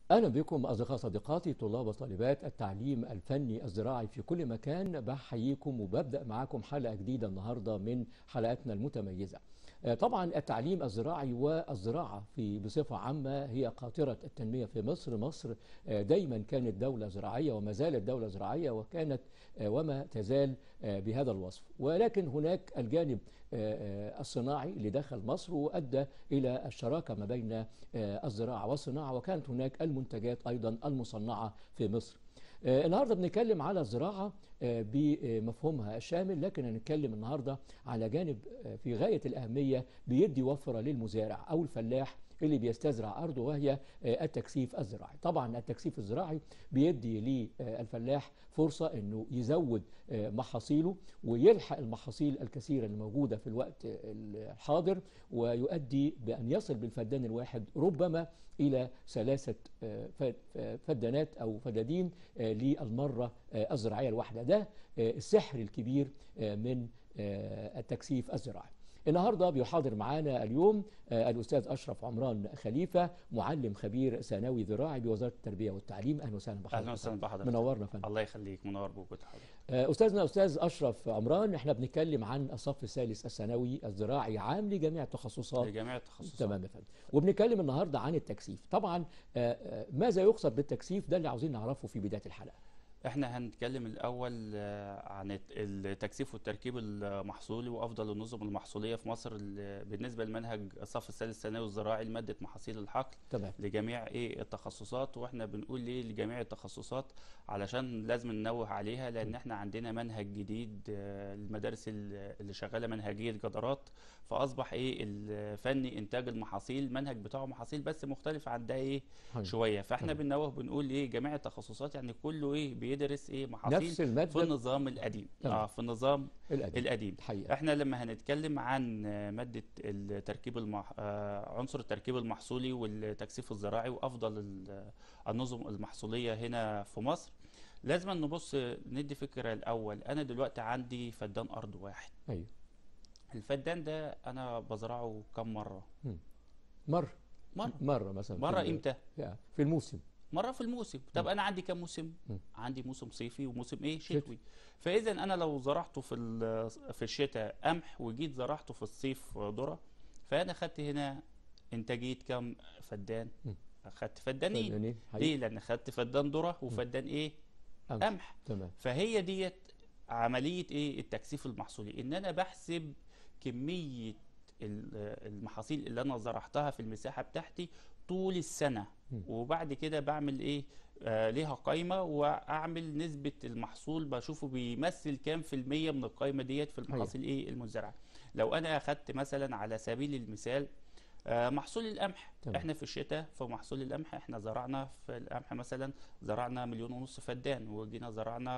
أهلا بكم أصدقاء صديقاتي طلاب وطالبات التعليم الفني الزراعي في كل مكان بحييكم وببدأ معاكم حلقة جديدة النهاردة من حلقاتنا المتميزة آه، طبعا التعليم الزراعي والزراعة في بصفة عامة هي قاطرة التنمية في مصر مصر آه، دايما كانت دولة زراعية وما زالت دولة زراعية وكانت آه، وما تزال آه، بهذا الوصف ولكن هناك الجانب آه، آه، الصناعي اللي دخل مصر وأدى إلى الشراكة ما بين آه، الزراعة والصناعة وكانت هناك المنتجات أيضا المصنعة في مصر آه، النهارده بنتكلم على الزراعة آه، بمفهومها الشامل لكن هنتكلم النهارده على جانب آه، في غاية الأهمية بيدي وفرة للمزارع أو الفلاح اللي بيستزرع أرضه وهي آه، التكثيف الزراعي طبعا التكثيف الزراعي بيدي للفلاح فرصة أنه يزود آه، محاصيله ويلحق المحاصيل الكثيرة اللي موجودة في الوقت الحاضر ويؤدي بأن يصل بالفدان الواحد ربما إلى ثلاثة آه، ف- ف- فدانات أو فدادين آه، للمرة آه، الزراعية الواحدة ده آه، السحر الكبير آه، من آه، التكثيف الزراعي النهارده بيحاضر معانا اليوم آه، الاستاذ اشرف عمران خليفه معلم خبير ثانوي زراعي بوزاره التربيه والتعليم اهلا وسهلا بحضرتك اهلا وسهلا بحضرتك منورنا يا فندم الله يخليك منور بوجود حضرتك آه، استاذنا استاذ اشرف عمران احنا بنتكلم عن الصف الثالث الثانوي الزراعي عام لجميع التخصصات لجميع التخصصات تمام يا فندم وبنتكلم النهارده عن التكثيف طبعا آه، آه، ماذا يقصد بالتكثيف ده اللي عاوزين نعرفه في بدايه الحلقه احنا هنتكلم الاول آه، عن الت- التكثيف والتركيب المحصولي وافضل النظم المحصوليه في مصر ال- بالنسبه لمنهج الصف الثالث الثانوي الزراعي لماده محاصيل الحقل تمام لجميع ايه التخصصات واحنا بنقول ليه لجميع التخصصات علشان لازم ننوه عليها لان احنا عندنا منهج جديد آه، للمدارس ال- اللي شغاله منهجيه جدارات فاصبح ايه الفني انتاج المحاصيل المنهج بتاعه محاصيل بس مختلف عن ده ايه حلو. شويه فاحنا تمام. بننوه بنقول ايه جميع التخصصات يعني كله ايه بيدرس ايه محاصيل نفس في الماده النظام القديم تمام. اه في النظام القديم القديم الحقيقه احنا لما هنتكلم عن آه، ماده التركيب المح... آه، عنصر التركيب المحصولي والتكثيف الزراعي وافضل ال- النظم المحصوليه هنا في مصر لازم نبص ندي فكره الاول انا دلوقتي عندي فدان ارض واحد ايوه الفدان ده انا بزرعه كم مره مره مره مره مثلا في مره ال- امتى يعني في الموسم مره في الموسم طب مم. انا عندي كام موسم مم. عندي موسم صيفي وموسم ايه شتوي. شتوي فاذا انا لو زرعته في ال- في الشتاء قمح وجيت زرعته في الصيف ذره فانا خدت هنا انتاجيه كام فدان مم. خدت فدانين فدانين، حقيقي. ليه لان خدت فدان ذره وفدان ايه قمح. قمح تمام فهي ديت عمليه ايه التكثيف المحصولي ان انا بحسب كميه ال- المحاصيل اللي انا زرعتها في المساحه بتاعتي طول السنه مم. وبعد كده بعمل ايه آه ليها قائمه واعمل نسبه المحصول بشوفه بيمثل كام في الميه من القائمه ديت في المحاصيل ايه المزرعه لو انا اخدت مثلا على سبيل المثال آه محصول القمح تمام. احنا في الشتاء في محصول القمح احنا زرعنا في القمح مثلا زرعنا مليون ونص فدان وجينا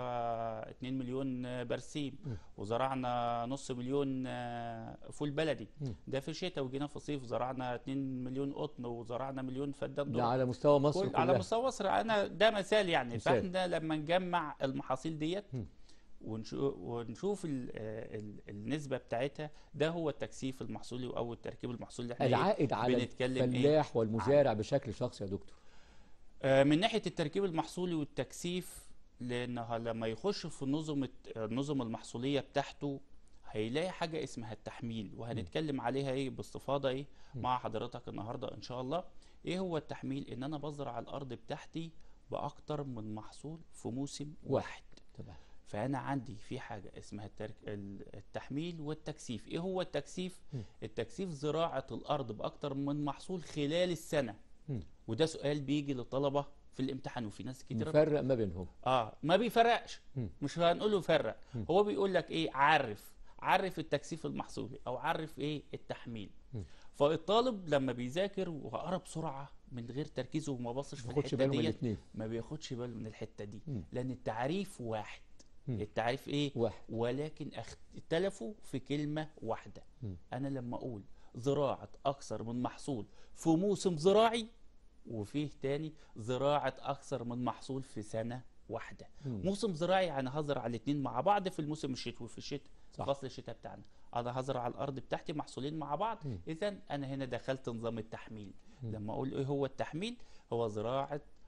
زرعنا 2 مليون آه، برسيم م. وزرعنا نص مليون آه، فول بلدي م. ده في الشتاء وجينا في الصيف زرعنا 2 مليون قطن وزرعنا مليون فدان ده ذرة. على مستوى مصر كل كلها على مستوى مصر انا ده مثال يعني مثال. فاحنا لما نجمع المحاصيل ديت م. ونشوف, ونشوف ال ال النسبه بتاعتها ده هو التكثيف المحصولي او التركيب المحصولي اللي احنا إيه العائد على بنتكلم إيه؟ الفلاح والمزارع بشكل شخصي يا دكتور آه، من ناحيه التركيب المحصولي والتكثيف لانها لما يخش في النظم الت- النظم المحصوليه بتاعته هيلاقي حاجه اسمها التحميل وهنتكلم عليها ايه باستفاضه ايه مع حضرتك النهارده ان شاء الله ايه هو التحميل ان انا بزرع الارض بتاعتي باكتر من محصول في موسم واحد تمام فانا عندي في حاجه اسمها الترك... ال- التحميل والتكثيف ايه هو التكثيف م. التكثيف زراعه الارض باكتر من محصول خلال السنه م. وده سؤال بيجي للطلبه في الامتحان وفي ناس كتير نفرق ما بينهم اه ما بيفرقش م. مش هنقول له فرق م. هو بيقول لك ايه عرف عرف التكثيف المحصولي او عرف ايه التحميل م. فالطالب لما بيذاكر وقرا بسرعه من غير تركيزه وما بصش في ما ياخدش الحته باله من ديت الاثنين ما بياخدش باله من الحته دي م. لان التعريف واحد م. التعريف ايه واحد ولكن اختلفوا في كلمه واحده م. انا لما اقول زراعه اكثر من محصول في موسم زراعي وفيه تاني زراعه اكثر من محصول في سنه واحده مم. موسم زراعي يعني هزرع الاثنين مع بعض في الموسم الشتوي في الشتاء صح. فصل الشتاء بتاعنا انا هزرع على الارض بتاعتي محصولين مع بعض مم. اذا انا هنا دخلت نظام التحميل مم. لما اقول ايه هو التحميل هو زراعه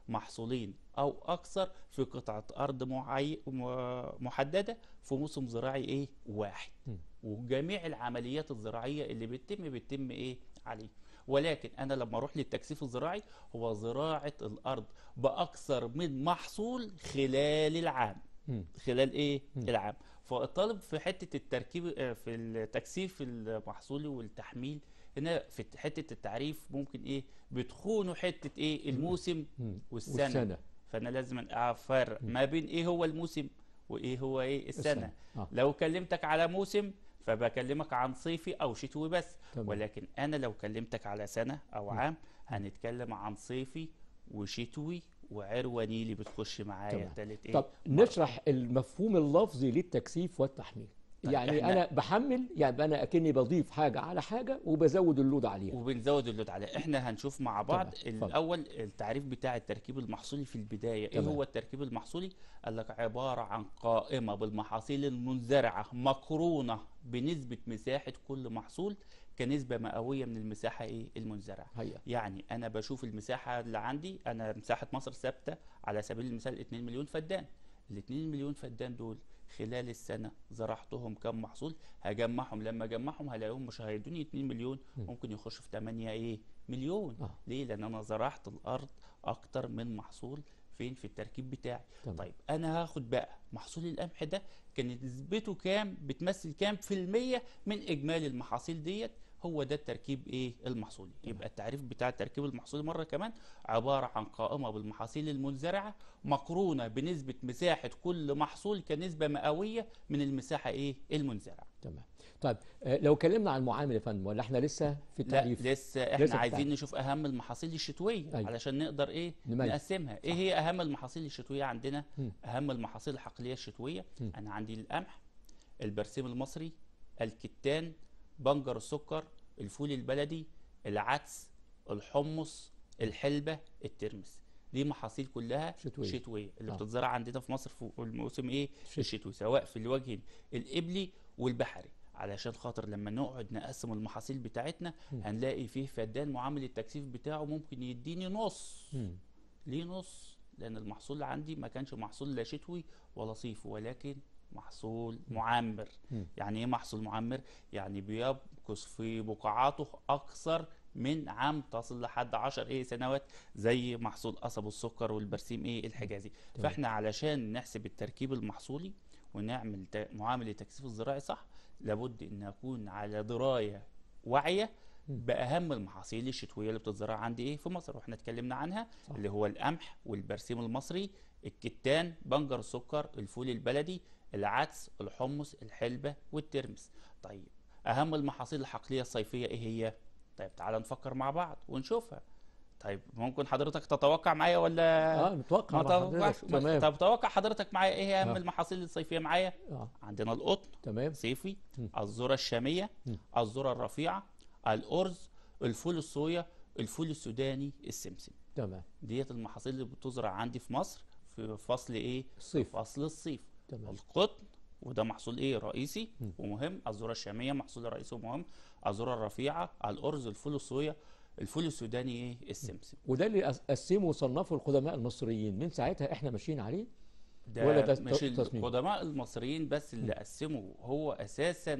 محصولين او اكثر في قطعه ارض معي... م- محدده في موسم زراعي ايه واحد مم. وجميع العمليات الزراعيه اللي بتتم بتتم ايه عليه ولكن انا لما اروح للتكثيف الزراعي هو زراعه الارض باكثر من محصول خلال العام مم. خلال ايه مم. العام فالطالب في حته التركيب آه، في التكثيف المحصولي والتحميل هنا في حته التعريف ممكن ايه بتخونوا حته ايه الموسم مم. والسنه, والسنة فانا لازم افرق ما بين ايه هو الموسم وايه هو ايه السنه, السنة. آه. لو كلمتك على موسم فبكلمك عن صيفي او شتوي بس تمام. ولكن انا لو كلمتك على سنه او عام هنتكلم عن صيفي وشتوي وعروه نيلي بتخش معايا تمام. تالت ايه طب نشرح المفهوم اللفظي للتكثيف والتحميل طيب يعني إحنا- انا بحمل يعني انا اكني بضيف حاجه على حاجه وبزود اللود عليها وبنزود اللود عليه احنا هنشوف مع بعض تمام، اتفضل. الاول التعريف بتاع التركيب المحصولي في البدايه ايه تمام. هو التركيب المحصولي قال لك عباره عن قائمه بالمحاصيل المنزرعه مقرونه بنسبه مساحه كل محصول كنسبه مئويه من المساحه ايه المنزرعه هيا يعني انا بشوف المساحه اللي عندي انا مساحه مصر ثابته على سبيل المثال 2 مليون فدان ال 2 مليون فدان دول خلال السنه زرعتهم كم محصول هجمعهم لما اجمعهم هلاقيهم مش هيدوني 2 مليون م. ممكن يخشوا في 8 ايه مليون آه. ليه لان انا زرعت الارض اكتر من محصول فين في التركيب بتاعي تمام. طيب انا هاخد بقى محصول القمح ده كانت نسبته كام بتمثل كام في المية من اجمالي المحاصيل ديت هو ده التركيب ايه المحصولي يبقى التعريف بتاع التركيب المحصولي مره كمان عباره عن قائمه بالمحاصيل المنزرعه مقرونه بنسبه مساحه كل محصول كنسبه مئويه من المساحه ايه المنزرعه تمام طيب آه، لو اتكلمنا عن المعامل يا فندم ولا احنا لسه في لا التعريف لسه احنا لسه في عايزين التعريف. نشوف اهم المحاصيل الشتويه أيوة. علشان نقدر ايه نميز. نقسمها ايه هي اهم المحاصيل الشتويه عندنا مم. اهم المحاصيل الحقليه الشتويه مم. انا عندي القمح البرسيم المصري الكتان بنجر السكر الفول البلدي العدس الحمص الحلبة الترمس دي محاصيل كلها شتوية. شتوية اللي آه. بتتزرع عندنا في مصر في الموسم ايه شتوي. الشتوي سواء في الوجه القبلي والبحري علشان خاطر لما نقعد نقسم المحاصيل بتاعتنا مم. هنلاقي فيه فدان معامل التكثيف بتاعه ممكن يديني نص مم. ليه نص لان المحصول اللي عندي ما كانش محصول لا شتوي ولا صيفي ولكن محصول معمر مم. يعني ايه محصول معمر يعني بيمكث في بقعاته اكثر من عام تصل لحد 10 ايه سنوات زي محصول قصب السكر والبرسيم ايه الحجازي تمام. فاحنا علشان نحسب التركيب المحصولي ونعمل ت- معامل التكثيف الزراعي صح لابد ان اكون على درايه واعيه مم. باهم المحاصيل الشتويه اللي بتتزرع عندي ايه في مصر واحنا اتكلمنا عنها صح. اللي هو القمح والبرسيم المصري الكتان بنجر السكر الفول البلدي العدس الحمص الحلبة والترمس طيب أهم المحاصيل الحقلية الصيفية إيه هي؟ طيب تعال نفكر مع بعض ونشوفها طيب ممكن حضرتك تتوقع معايا ولا اه نتوقع ما مع توقعش حضرتك تمام طب توقع حضرتك معايا ايه هي اهم آه. المحاصيل الصيفية معايا اه عندنا القطن تمام صيفي مم. الذرة الشامية مم. الذرة الرفيعة الأرز الفول الصويا الفول السوداني السمسم تمام ديت المحاصيل اللي بتزرع عندي في مصر في فصل ايه الصيف فصل الصيف تمام القطن وده محصول ايه رئيسي مم. ومهم الذره الشاميه محصول رئيسي ومهم الذره الرفيعه الارز الفول الصويا الفول السوداني ايه السمسم وده اللي أس- قسموا وصنفوا القدماء المصريين من ساعتها احنا ماشيين عليه ده ولا ده مش تصميم؟ القدماء المصريين بس اللي قسموا هو اساسا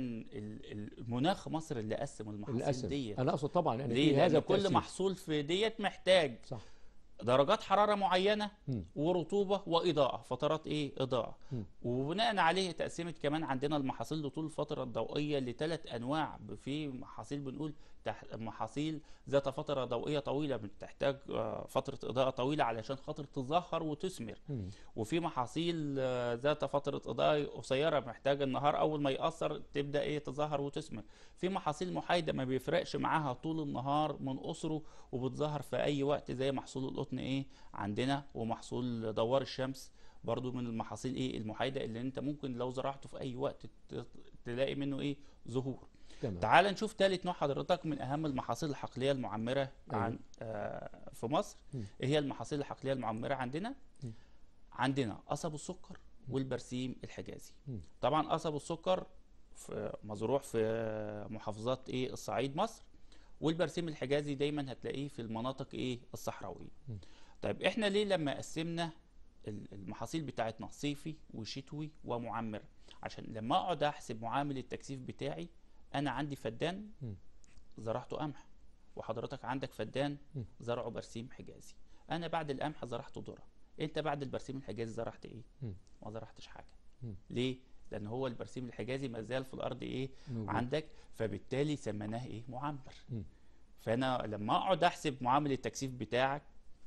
ال- المناخ مصر اللي قسم المحاصيل للاسف ديت انا اقصد طبعا يعني ليه في هذا لان كل التقسيم. محصول في ديت محتاج صح درجات حراره معينه مم. ورطوبه واضاءه فترات ايه اضاءه مم. وبناء عليه تقسيمه كمان عندنا المحاصيل لطول الفتره الضوئيه لثلاث انواع في محاصيل بنقول تح... محاصيل ذات فتره ضوئيه طويله بتحتاج آه، فتره اضاءه طويله علشان خاطر تزهر وتثمر مم. وفي محاصيل آه، ذات فترة إضاءة قصيرة محتاجة النهار أول ما يأثر تبدأ إيه تظهر وتثمر في محاصيل محايدة ما بيفرقش معاها طول النهار من قصره وبتظهر في أي وقت زي محصول القطن إيه عندنا ومحصول دوار الشمس برضو من المحاصيل إيه المحايدة اللي أنت ممكن لو زرعته في أي وقت ت- تلاقي منه إيه ظهور تمام تعال نشوف ثالث نوع حضرتك من اهم المحاصيل الحقليه المعمره أيوة. عن آه في مصر مم. ايه هي المحاصيل الحقليه المعمره عندنا مم. عندنا قصب السكر والبرسيم الحجازي مم. طبعا قصب السكر في مزروع في محافظات ايه الصعيد مصر والبرسيم الحجازي دايما هتلاقيه في المناطق ايه الصحراويه مم. طيب احنا ليه لما قسمنا ال- المحاصيل بتاعتنا صيفي وشتوي ومعمر عشان لما اقعد احسب معامل التكثيف بتاعي انا عندي فدان مم. زرعته قمح وحضرتك عندك فدان مم. زرعه برسيم حجازي انا بعد القمح زرعت ذره انت بعد البرسيم الحجازي زرعت ايه مم. ما زرعتش حاجه مم. ليه لان هو البرسيم الحجازي ما زال في الارض ايه موجود. عندك فبالتالي سميناه ايه معمر مم. فانا لما اقعد احسب معامل التكثيف بتاعك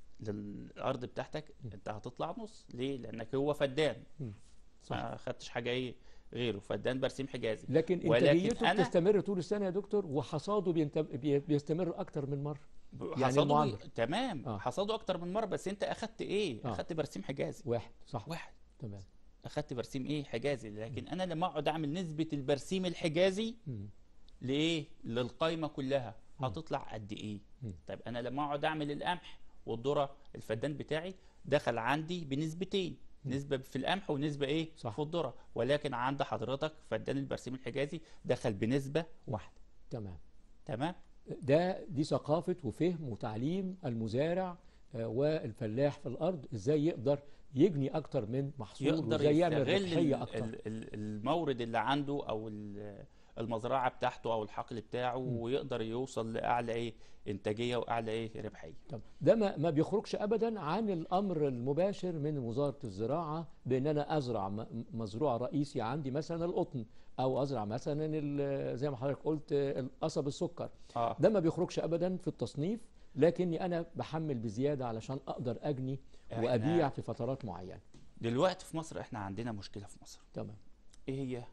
للارض بتاعتك انت هتطلع نص ليه لانك هو فدان مم. صح ما خدتش حاجه ايه غيره فدان برسيم حجازي لكن ولكن انتاجيته أنا- بتستمر طول السنه يا دكتور وحصاده بينت- بي- بيستمر اكتر من مره يعني حصاده المعمر. تمام آه. حصاده اكتر من مره بس انت اخدت ايه آه. اخدت برسيم حجازي واحد صح واحد تمام اخدت برسيم ايه حجازي لكن انا لما اقعد اعمل نسبه البرسيم الحجازي مم. لايه للقايمه كلها مم. هتطلع قد ايه مم. طيب انا لما اقعد اعمل القمح والذره الفدان بتاعي دخل عندي بنسبتين مم. نسبه في القمح ونسبه ايه صح. في الذره ولكن عند حضرتك فدان البرسيم الحجازي دخل بنسبه واحده تمام تمام ده دي ثقافة وفهم وتعليم المزارع آه، والفلاح في الأرض إزاي يقدر يجني أكتر من محصول يقدر وإزاي يعمل يستغل ربحية ال- أكتر ال- ال- المورد اللي عنده او ال- المزرعه بتاعته او الحقل بتاعه مم. ويقدر يوصل لاعلى ايه انتاجيه واعلى ايه ربحيه طب ده ما ما بيخرجش أبدا عن الأمر المباشر من وزارة الزراعة بأن أنا أزرع م- مزروع رئيسي عندي مثلا القطن أو أزرع مثلا ال- زي ما حضرتك قلت آه، قصب السكر اه ده ما بيخرجش أبدا في التصنيف لكني أنا بحمل بزيادة علشان أقدر أجني إحنا- وأبيع في فترات معينة دلوقتي في مصر احنا عندنا مشكله في مصر تمام ايه هي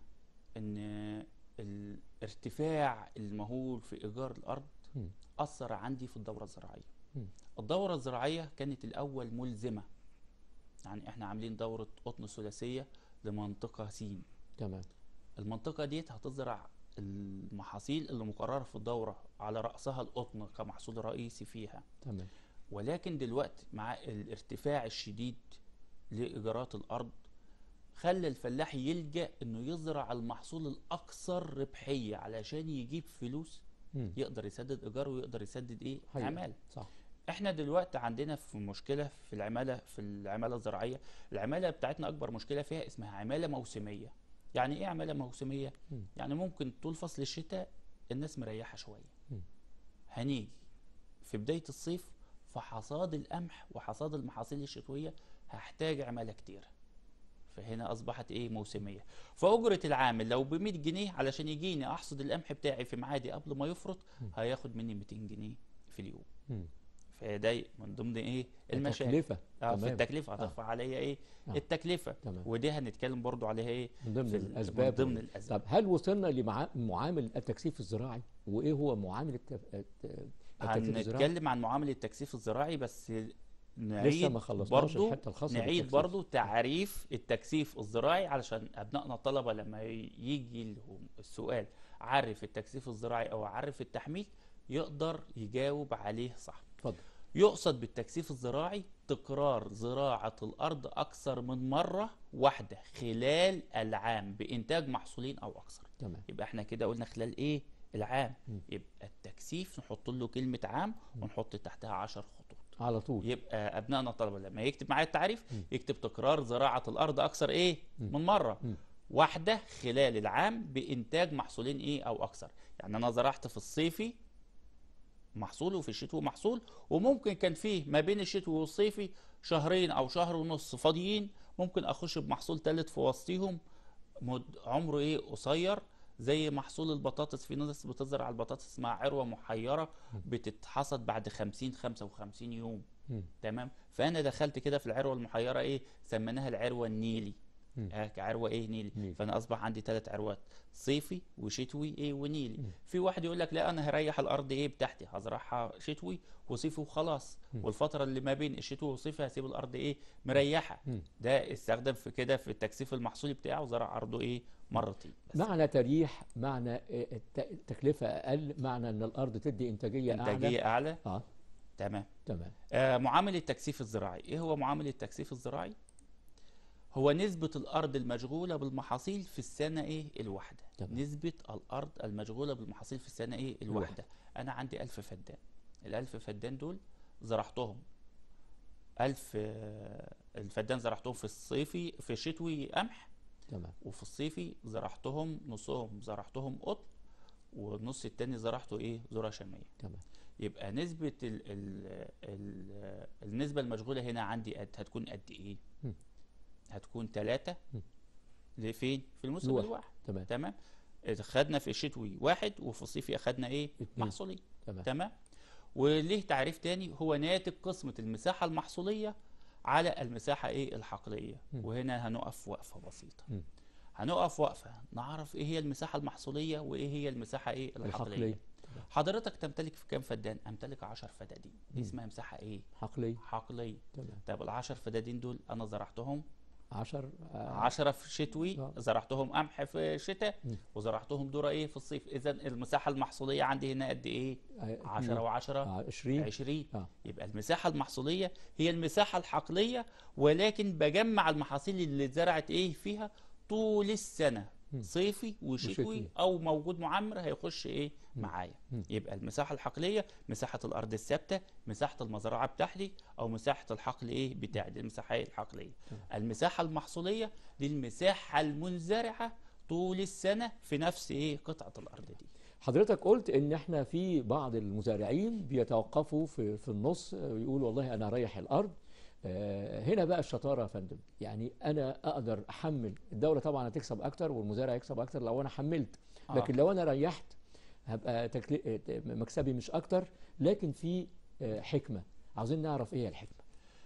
ان الارتفاع المهول في ايجار الارض مم. اثر عندي في الدوره الزراعيه مم. الدوره الزراعيه كانت الاول ملزمه يعني احنا عاملين دوره قطن ثلاثيه لمنطقه سين تمام المنطقه ديت هتزرع المحاصيل اللي مقرره في الدوره على راسها القطن كمحصول رئيسي فيها تمام ولكن دلوقتي مع الارتفاع الشديد لإيجارات الأرض خلى الفلاح يلجأ إنه يزرع المحصول الأكثر ربحية علشان يجيب فلوس مم. يقدر يسدد إيجاره ويقدر يسدد إيه حقيقة. عمالة صح إحنا دلوقتي عندنا في مشكلة في العمالة في العمالة الزراعية العمالة بتاعتنا أكبر مشكلة فيها اسمها عمالة موسمية يعني إيه عمالة موسمية؟ مم. يعني ممكن طول فصل الشتاء الناس مريحة شوية مم. هنيجي في بداية الصيف فحصاد القمح وحصاد المحاصيل الشتوية هحتاج عمالة كتير فهنا أصبحت إيه موسمية فأجرة العامل لو ب 100 جنيه علشان يجيني أحصد القمح بتاعي في ميعادي قبل ما يفرط مم. هياخد مني 200 جنيه في اليوم مم. فده من ضمن إيه المشاكل التكلفة اه في تمام. التكلفة آه. هترفع عليا إيه آه. التكلفة تمام ودي هنتكلم برضو عليها إيه من ضمن في ال- الأسباب من ضمن الأسباب طب هل وصلنا لمعامل التكثيف الزراعي وإيه هو معامل التف- الت- التكثيف الزراعي؟ هنتكلم عن معاملة التكثيف الزراعي بس لسه نعيد ما خلصناش برضو الحتة الخاصة نعيد بالتكثيف. برضو تعريف التكثيف الزراعي علشان ابنائنا الطلبه لما يجي لهم السؤال عرف التكثيف الزراعي او عرف التحميل يقدر يجاوب عليه صح اتفضل يقصد بالتكثيف الزراعي تكرار زراعة الأرض أكثر من مرة واحدة خلال العام بإنتاج محصولين أو أكثر تمام يبقى احنا كده قلنا خلال إيه العام مم. يبقى التكثيف نحط له كلمة عام ونحط تحتها عشر خطوط على طول يبقى ابنائنا الطلبه لما يكتب معايا التعريف مم. يكتب تكرار زراعه الارض اكثر ايه مم. من مره مم. واحده خلال العام بانتاج محصولين ايه او اكثر يعني انا زرعت في الصيفي محصول وفي الشتوي محصول وممكن كان فيه ما بين الشتوي والصيفي شهرين او شهر ونص فاضيين ممكن اخش بمحصول ثالث في وسطيهم مد عمره ايه قصير زي محصول البطاطس في ناس بتزرع البطاطس مع عروه محيره بتتحصد بعد 50 55 يوم مم. تمام فانا دخلت كده في العروه المحيره ايه سميناها العروه النيلي مم. آه عروه ايه نيلي نيلي. فانا اصبح عندي ثلاث عروات صيفي وشتوي ايه ونيلي مم. في واحد يقول لك لا انا هريح الارض ايه بتاعتي هزرعها شتوي وصيفي وخلاص مم. والفتره اللي ما بين الشتوي والصيفي هسيب الارض ايه مريحه مم. ده استخدم في كده في التكثيف المحصولي بتاعه وزرع ارضه ايه مرتين بس معنى تريح معنى آه، الت- التكلفة أقل معنى أن الأرض تدي إنتاجية أعلى انتاجيه اعلى اه تمام تمام آه معامل التكثيف الزراعي ايه هو معامل التكثيف الزراعي هو نسبة الأرض المشغولة بالمحاصيل في السنة إيه الواحدة تمام. نسبة الأرض المشغولة بالمحاصيل في السنة إيه الواحدة أنا عندي ألف فدان الألف فدان دول زرعتهم ألف آه، الفدان زرعتهم في الصيفي في الشتوي قمح تمام وفي الصيفي زرعتهم نصهم زرعتهم قطن والنص التاني زرعته ايه ذرة شامية تمام يبقى نسبة ال ال ال النسبة المشغولة هنا عندي قد هتكون قد ايه؟ مم. هتكون تلاتة مم. لفين؟ في الموسم الواحد. الواحد تمام تمام؟ خدنا في الشتوي واحد وفي الصيفي اخدنا ايه؟ اتنين. محصولين تمام تمام؟ وليه تعريف تاني هو ناتج قسمة المساحة المحصولية على المساحة ايه الحقلية مم. وهنا هنقف وقفة بسيطة مم. هنقف وقفة نعرف ايه هي المساحة المحصولية وايه هي المساحة ايه الحقلية الحقلية حضرتك تمتلك في كام فدان؟ امتلك 10 فدادين دي مم. اسمها مساحة ايه؟ حقلية حقلية تمام طب ال 10 فدادين دول انا زرعتهم 10 10 في شتوي آه. زرعتهم قمح في الشتاء مم. وزرعتهم ذرة ايه في الصيف اذا المساحة المحصولية عندي هنا قد ايه؟ 10 و10 20 20 اه يبقى المساحة المحصولية هي المساحة الحقلية ولكن بجمع المحاصيل اللي اتزرعت ايه فيها طول السنة مم. صيفي وشتوي وشتوي. او موجود معمر هيخش ايه مم. معايا مم. يبقى المساحة الحقلية مساحة الارض الثابتة مساحة المزرعة بتاعتي او مساحة الحقل ايه بتاعي دي المساحة إيه الحقلية تمام. المساحة المحصولية دي المساحة المنزرعة طول السنة في نفس ايه قطعة الارض دي حضرتك قلت ان احنا في بعض المزارعين بيتوقفوا في في النص ويقولوا والله انا اريح الارض آه، هنا بقى الشطاره يا فندم يعني انا اقدر احمل الدوله طبعا هتكسب اكتر والمزارع يكسب اكتر لو انا حملت آه. لكن لو انا ريحت هبقى تكلي... آه، مكسبي مش اكتر لكن في آه، حكمه عاوزين نعرف ايه هي الحكمه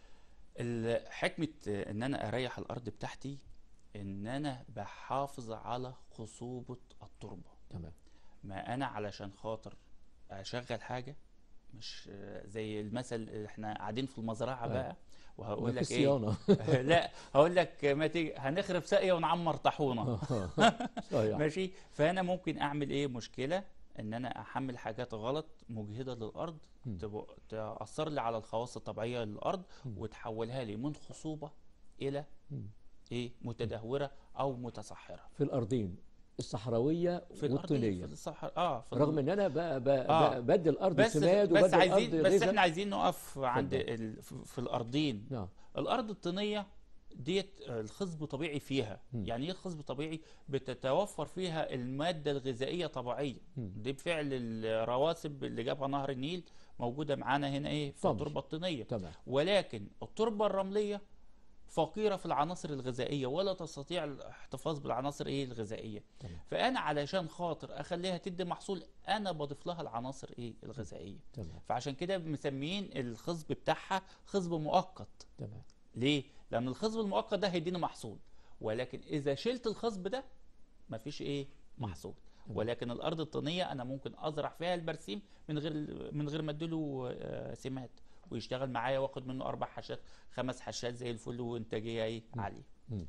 ال- حكمة آه، ان انا اريح الارض بتاعتي ان انا بحافظ على خصوبة التربة تمام ما انا علشان خاطر اشغل حاجة مش آه، زي المثل اللي احنا قاعدين في المزرعة أيوة. بقى ما وهقول في لك ايه صيانه لا هقول لك ما تيجي هنخرب ساقية ونعمر طاحونة صحيح. ماشي فانا ممكن اعمل ايه مشكله ان انا احمل حاجات غلط مجهده للارض مم. تبقى- تاثر لي على الخواص الطبيعيه للارض مم. وتحولها لي من خصوبه الى مم. ايه متدهوره او متصحره في الارضين الصحراويه في الارض في والطينيه الصحراء اه في رغم ان انا ب... ب... آه. ب... بدي الارض بس سماد بس وبدي عايزين الارض بس غذاء احنا عايزين نقف عند اتفضل. ال... في في الارضين نعم الارض الطينيه ديت الخصب طبيعي فيها مم. يعني ايه خصب طبيعي بتتوفر فيها الماده الغذائيه طبيعيه مم. دي بفعل الرواسب اللي جابها نهر النيل موجوده معانا هنا ايه في طبعا. التربه الطينيه تمام ولكن التربه الرمليه فقيره في العناصر الغذائيه ولا تستطيع الاحتفاظ بالعناصر ايه الغذائيه تمام. فانا علشان خاطر اخليها تدي محصول انا بضيف لها العناصر ايه الغذائيه تمام فعشان كده مسميين الخصب بتاعها خصب مؤقت تمام ليه؟ لأن الخصب المؤقت ده هيديني محصول ولكن إذا شلت الخصب ده مفيش إيه؟ محصول تمام. ولكن الأرض الطينية أنا ممكن أزرع فيها البرسيم من غير من غير ما أديله آه، سمات ويشتغل معايا واخد منه أربع حشات خمس حشات زي الفل وإنتاجية إيه؟ عالية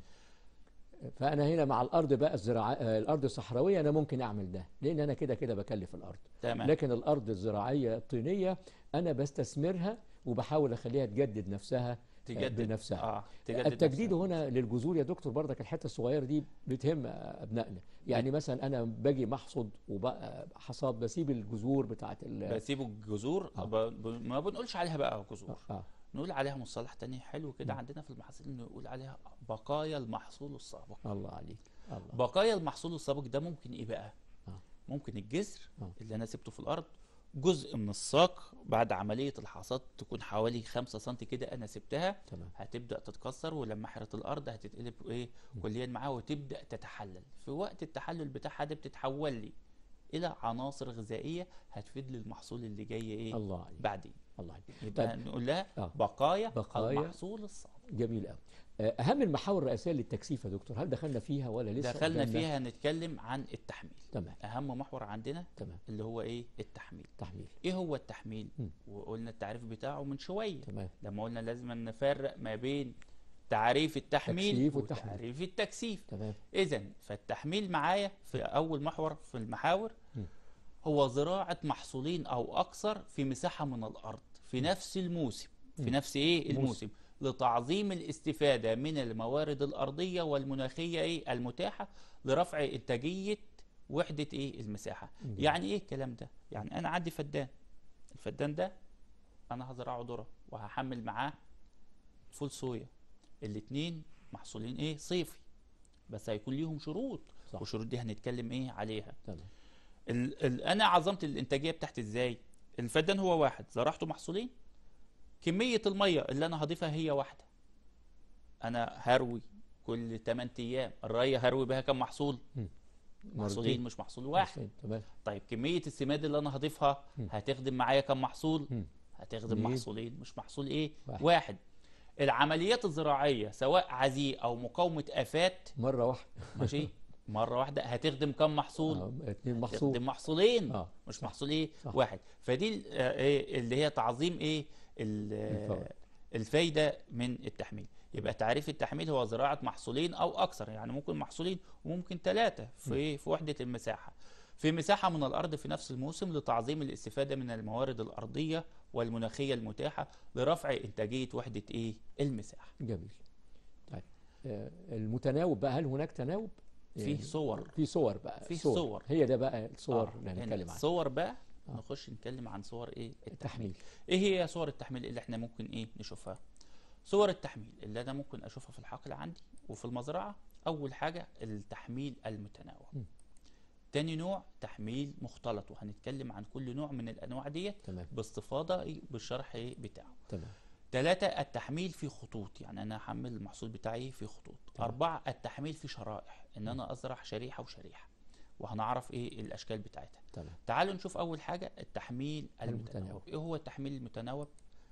فانا هنا مع الارض بقى الزراعه آه، الارض الصحراويه انا ممكن اعمل ده لان انا كده كده بكلف الارض تمام لكن الارض الزراعيه الطينيه انا بستثمرها وبحاول اخليها تجدد نفسها آه، تجدد بنفسها اه تجدد التجديد نفسها. هنا للجذور يا دكتور برضك الحته الصغيره دي بتهم ابنائنا يعني مثلا انا باجي محصد وحصاد بسيب الجذور بتاعت ال بسيبوا الجذور آه. ب... ب... ما بنقولش عليها بقى جذور آه. نقول عليها مصطلح تاني حلو كده عندنا في المحاصيل نقول عليها بقايا المحصول السابق الله عليك الله بقايا المحصول السابق ده ممكن ايه بقى؟ آه. ممكن الجذر آه. اللي انا سبته في الارض جزء من الساق بعد عملية الحصاد تكون حوالي خمسة سنتي كده انا سبتها تمام هتبدأ تتكسر ولما حرة الارض هتتقلب ايه كليا معاها وتبدأ تتحلل في وقت التحلل بتاعها دي بتتحول لي الى عناصر غذائية هتفيد لي المحصول اللي جاي ايه الله عليك بعدين الله عليك يبقى طيب نقول لها آه. بقايا, بقايا المحصول السابق جميل قوي اهم المحاور الرئيسيه للتكثيف يا دكتور هل دخلنا فيها ولا لسه دخلنا قدامنا؟ فيها نتكلم عن التحميل تمام اهم محور عندنا تمام اللي هو ايه التحميل تحميل ايه هو التحميل مم. وقلنا التعريف بتاعه من شويه تمام لما قلنا لازم نفرق ما بين تعريف التحميل تكثيف والتحميل. وتعريف التكثيف تمام اذا فالتحميل معايا في اول محور في المحاور مم. هو زراعه محصولين او اكثر في مساحه من الارض في نفس الموسم في مم. نفس ايه موسم. الموسم لتعظيم الاستفاده من الموارد الارضيه والمناخيه ايه المتاحه لرفع انتاجيه وحده ايه المساحه مم. يعني ايه الكلام ده يعني انا عندي فدان الفدان ده انا هزرعه ذره وهحمل معاه فول صويا الاتنين محصولين ايه صيفي بس هيكون ليهم شروط صح. والشروط دي هنتكلم ايه عليها تمام ال ال انا عظمت الانتاجيه بتاعتي ازاي الفدان هو واحد زرعته محصولين كميه الميه اللي انا هضيفها هي واحده انا هروي كل 8 ايام الري هروي بها كم محصول محصولين مرتين. مش محصول واحد مرتين. تمام طيب كميه السماد اللي انا هضيفها مم. هتخدم معايا كم محصول مم. هتخدم اتنين. محصولين مش محصول ايه واحد. واحد العمليات الزراعيه سواء عزيء او مقاومه افات مره واحده ماشي مره واحده هتخدم كم محصول آه، اتنين محصول تخدم محصولين اه مش محصول ايه صح. واحد فدي ال- آه، إيه اللي هي تعظيم ايه ال- آه، الفوائد. الفايده من التحميل يبقى تعريف التحميل هو زراعه محصولين او اكثر يعني ممكن محصولين وممكن ثلاثه في في وحده المساحه في مساحه من الارض في نفس الموسم لتعظيم الاستفاده من الموارد الارضيه والمناخيه المتاحه لرفع انتاجيه وحده ايه المساحه جميل طيب آه، المتناوب بقى هل هناك تناوب؟ فيه يعني صور في صور بقى فيه صور. هي ده بقى الصور آه، اللي يعني هنتكلم عنها صور بقى آه. نخش نتكلم عن صور ايه التحميل التحميل ايه هي صور التحميل اللي احنا ممكن ايه نشوفها صور التحميل اللي انا ممكن اشوفها في الحقل عندي وفي المزرعه اول حاجه التحميل المتناوب م. تاني نوع تحميل مختلط وهنتكلم عن كل نوع من الانواع ديت تمام باستفاضه إيه بالشرح إيه بتاعه تمام ثلاثة التحميل في خطوط يعني أنا هحمل المحصول بتاعي في خطوط تمام. أربعة التحميل في شرائح إن أنا أزرع شريحة وشريحة وهنعرف إيه الأشكال بتاعتها تمام تعالوا نشوف أول حاجة التحميل المتناوب المتناوب. إيه هو التحميل المتناوب؟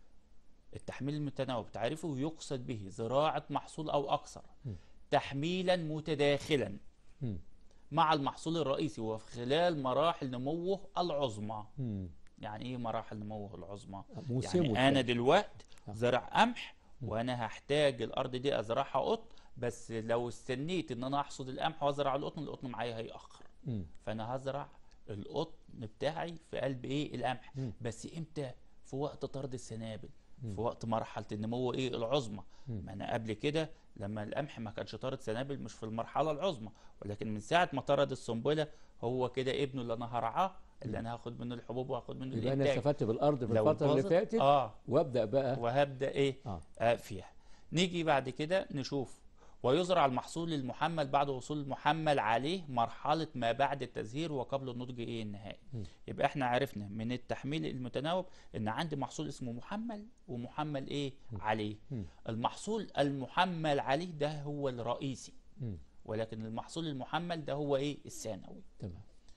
التحميل المتناوب تعرفه يقصد به زراعة محصول أو أكثر م. تحميلا متداخلا مم. مع المحصول الرئيسي وفي خلال مراحل نموه العظمى مم. يعني إيه مراحل نموه العظمى؟ موسمه يعني انا الثاني. دلوقت آه. زرع قمح وانا هحتاج الارض دي ازرعها قطن بس لو استنيت ان انا احصد القمح وازرع القطن القطن معايا هيأخر مم. فانا هزرع القطن بتاعي في قلب ايه القمح مم. بس امتى في وقت طرد السنابل مم. في وقت مرحله النمو ايه العظمى مم. ما انا قبل كده لما القمح ما كانش طارد سنابل مش في المرحله العظمى ولكن من ساعه ما طرد السنبله هو كده ابنه اللي انا هرعاه اللي انا هاخد منه الحبوب وهاخد منه يبقى انا الانتاج استفدت بالارض في لو الفتره اللي باظت- فاتت اه وابدا بقى وهبدا ايه اه آه فيها نيجي بعد كده نشوف ويزرع المحصول المحمل بعد وصول المحمل عليه مرحلة ما بعد التزهير وقبل النضج ايه النهائي م. يبقى احنا عرفنا من التحميل المتناوب ان عندي محصول اسمه محمل ومحمل ايه م. عليه مم. المحصول المحمل عليه ده هو الرئيسي مم. ولكن المحصول المحمل ده هو ايه الثانوي تمام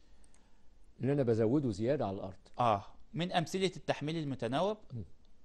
اللي انا بزوده زياده على الارض اه من امثلة التحميل المتناوب م.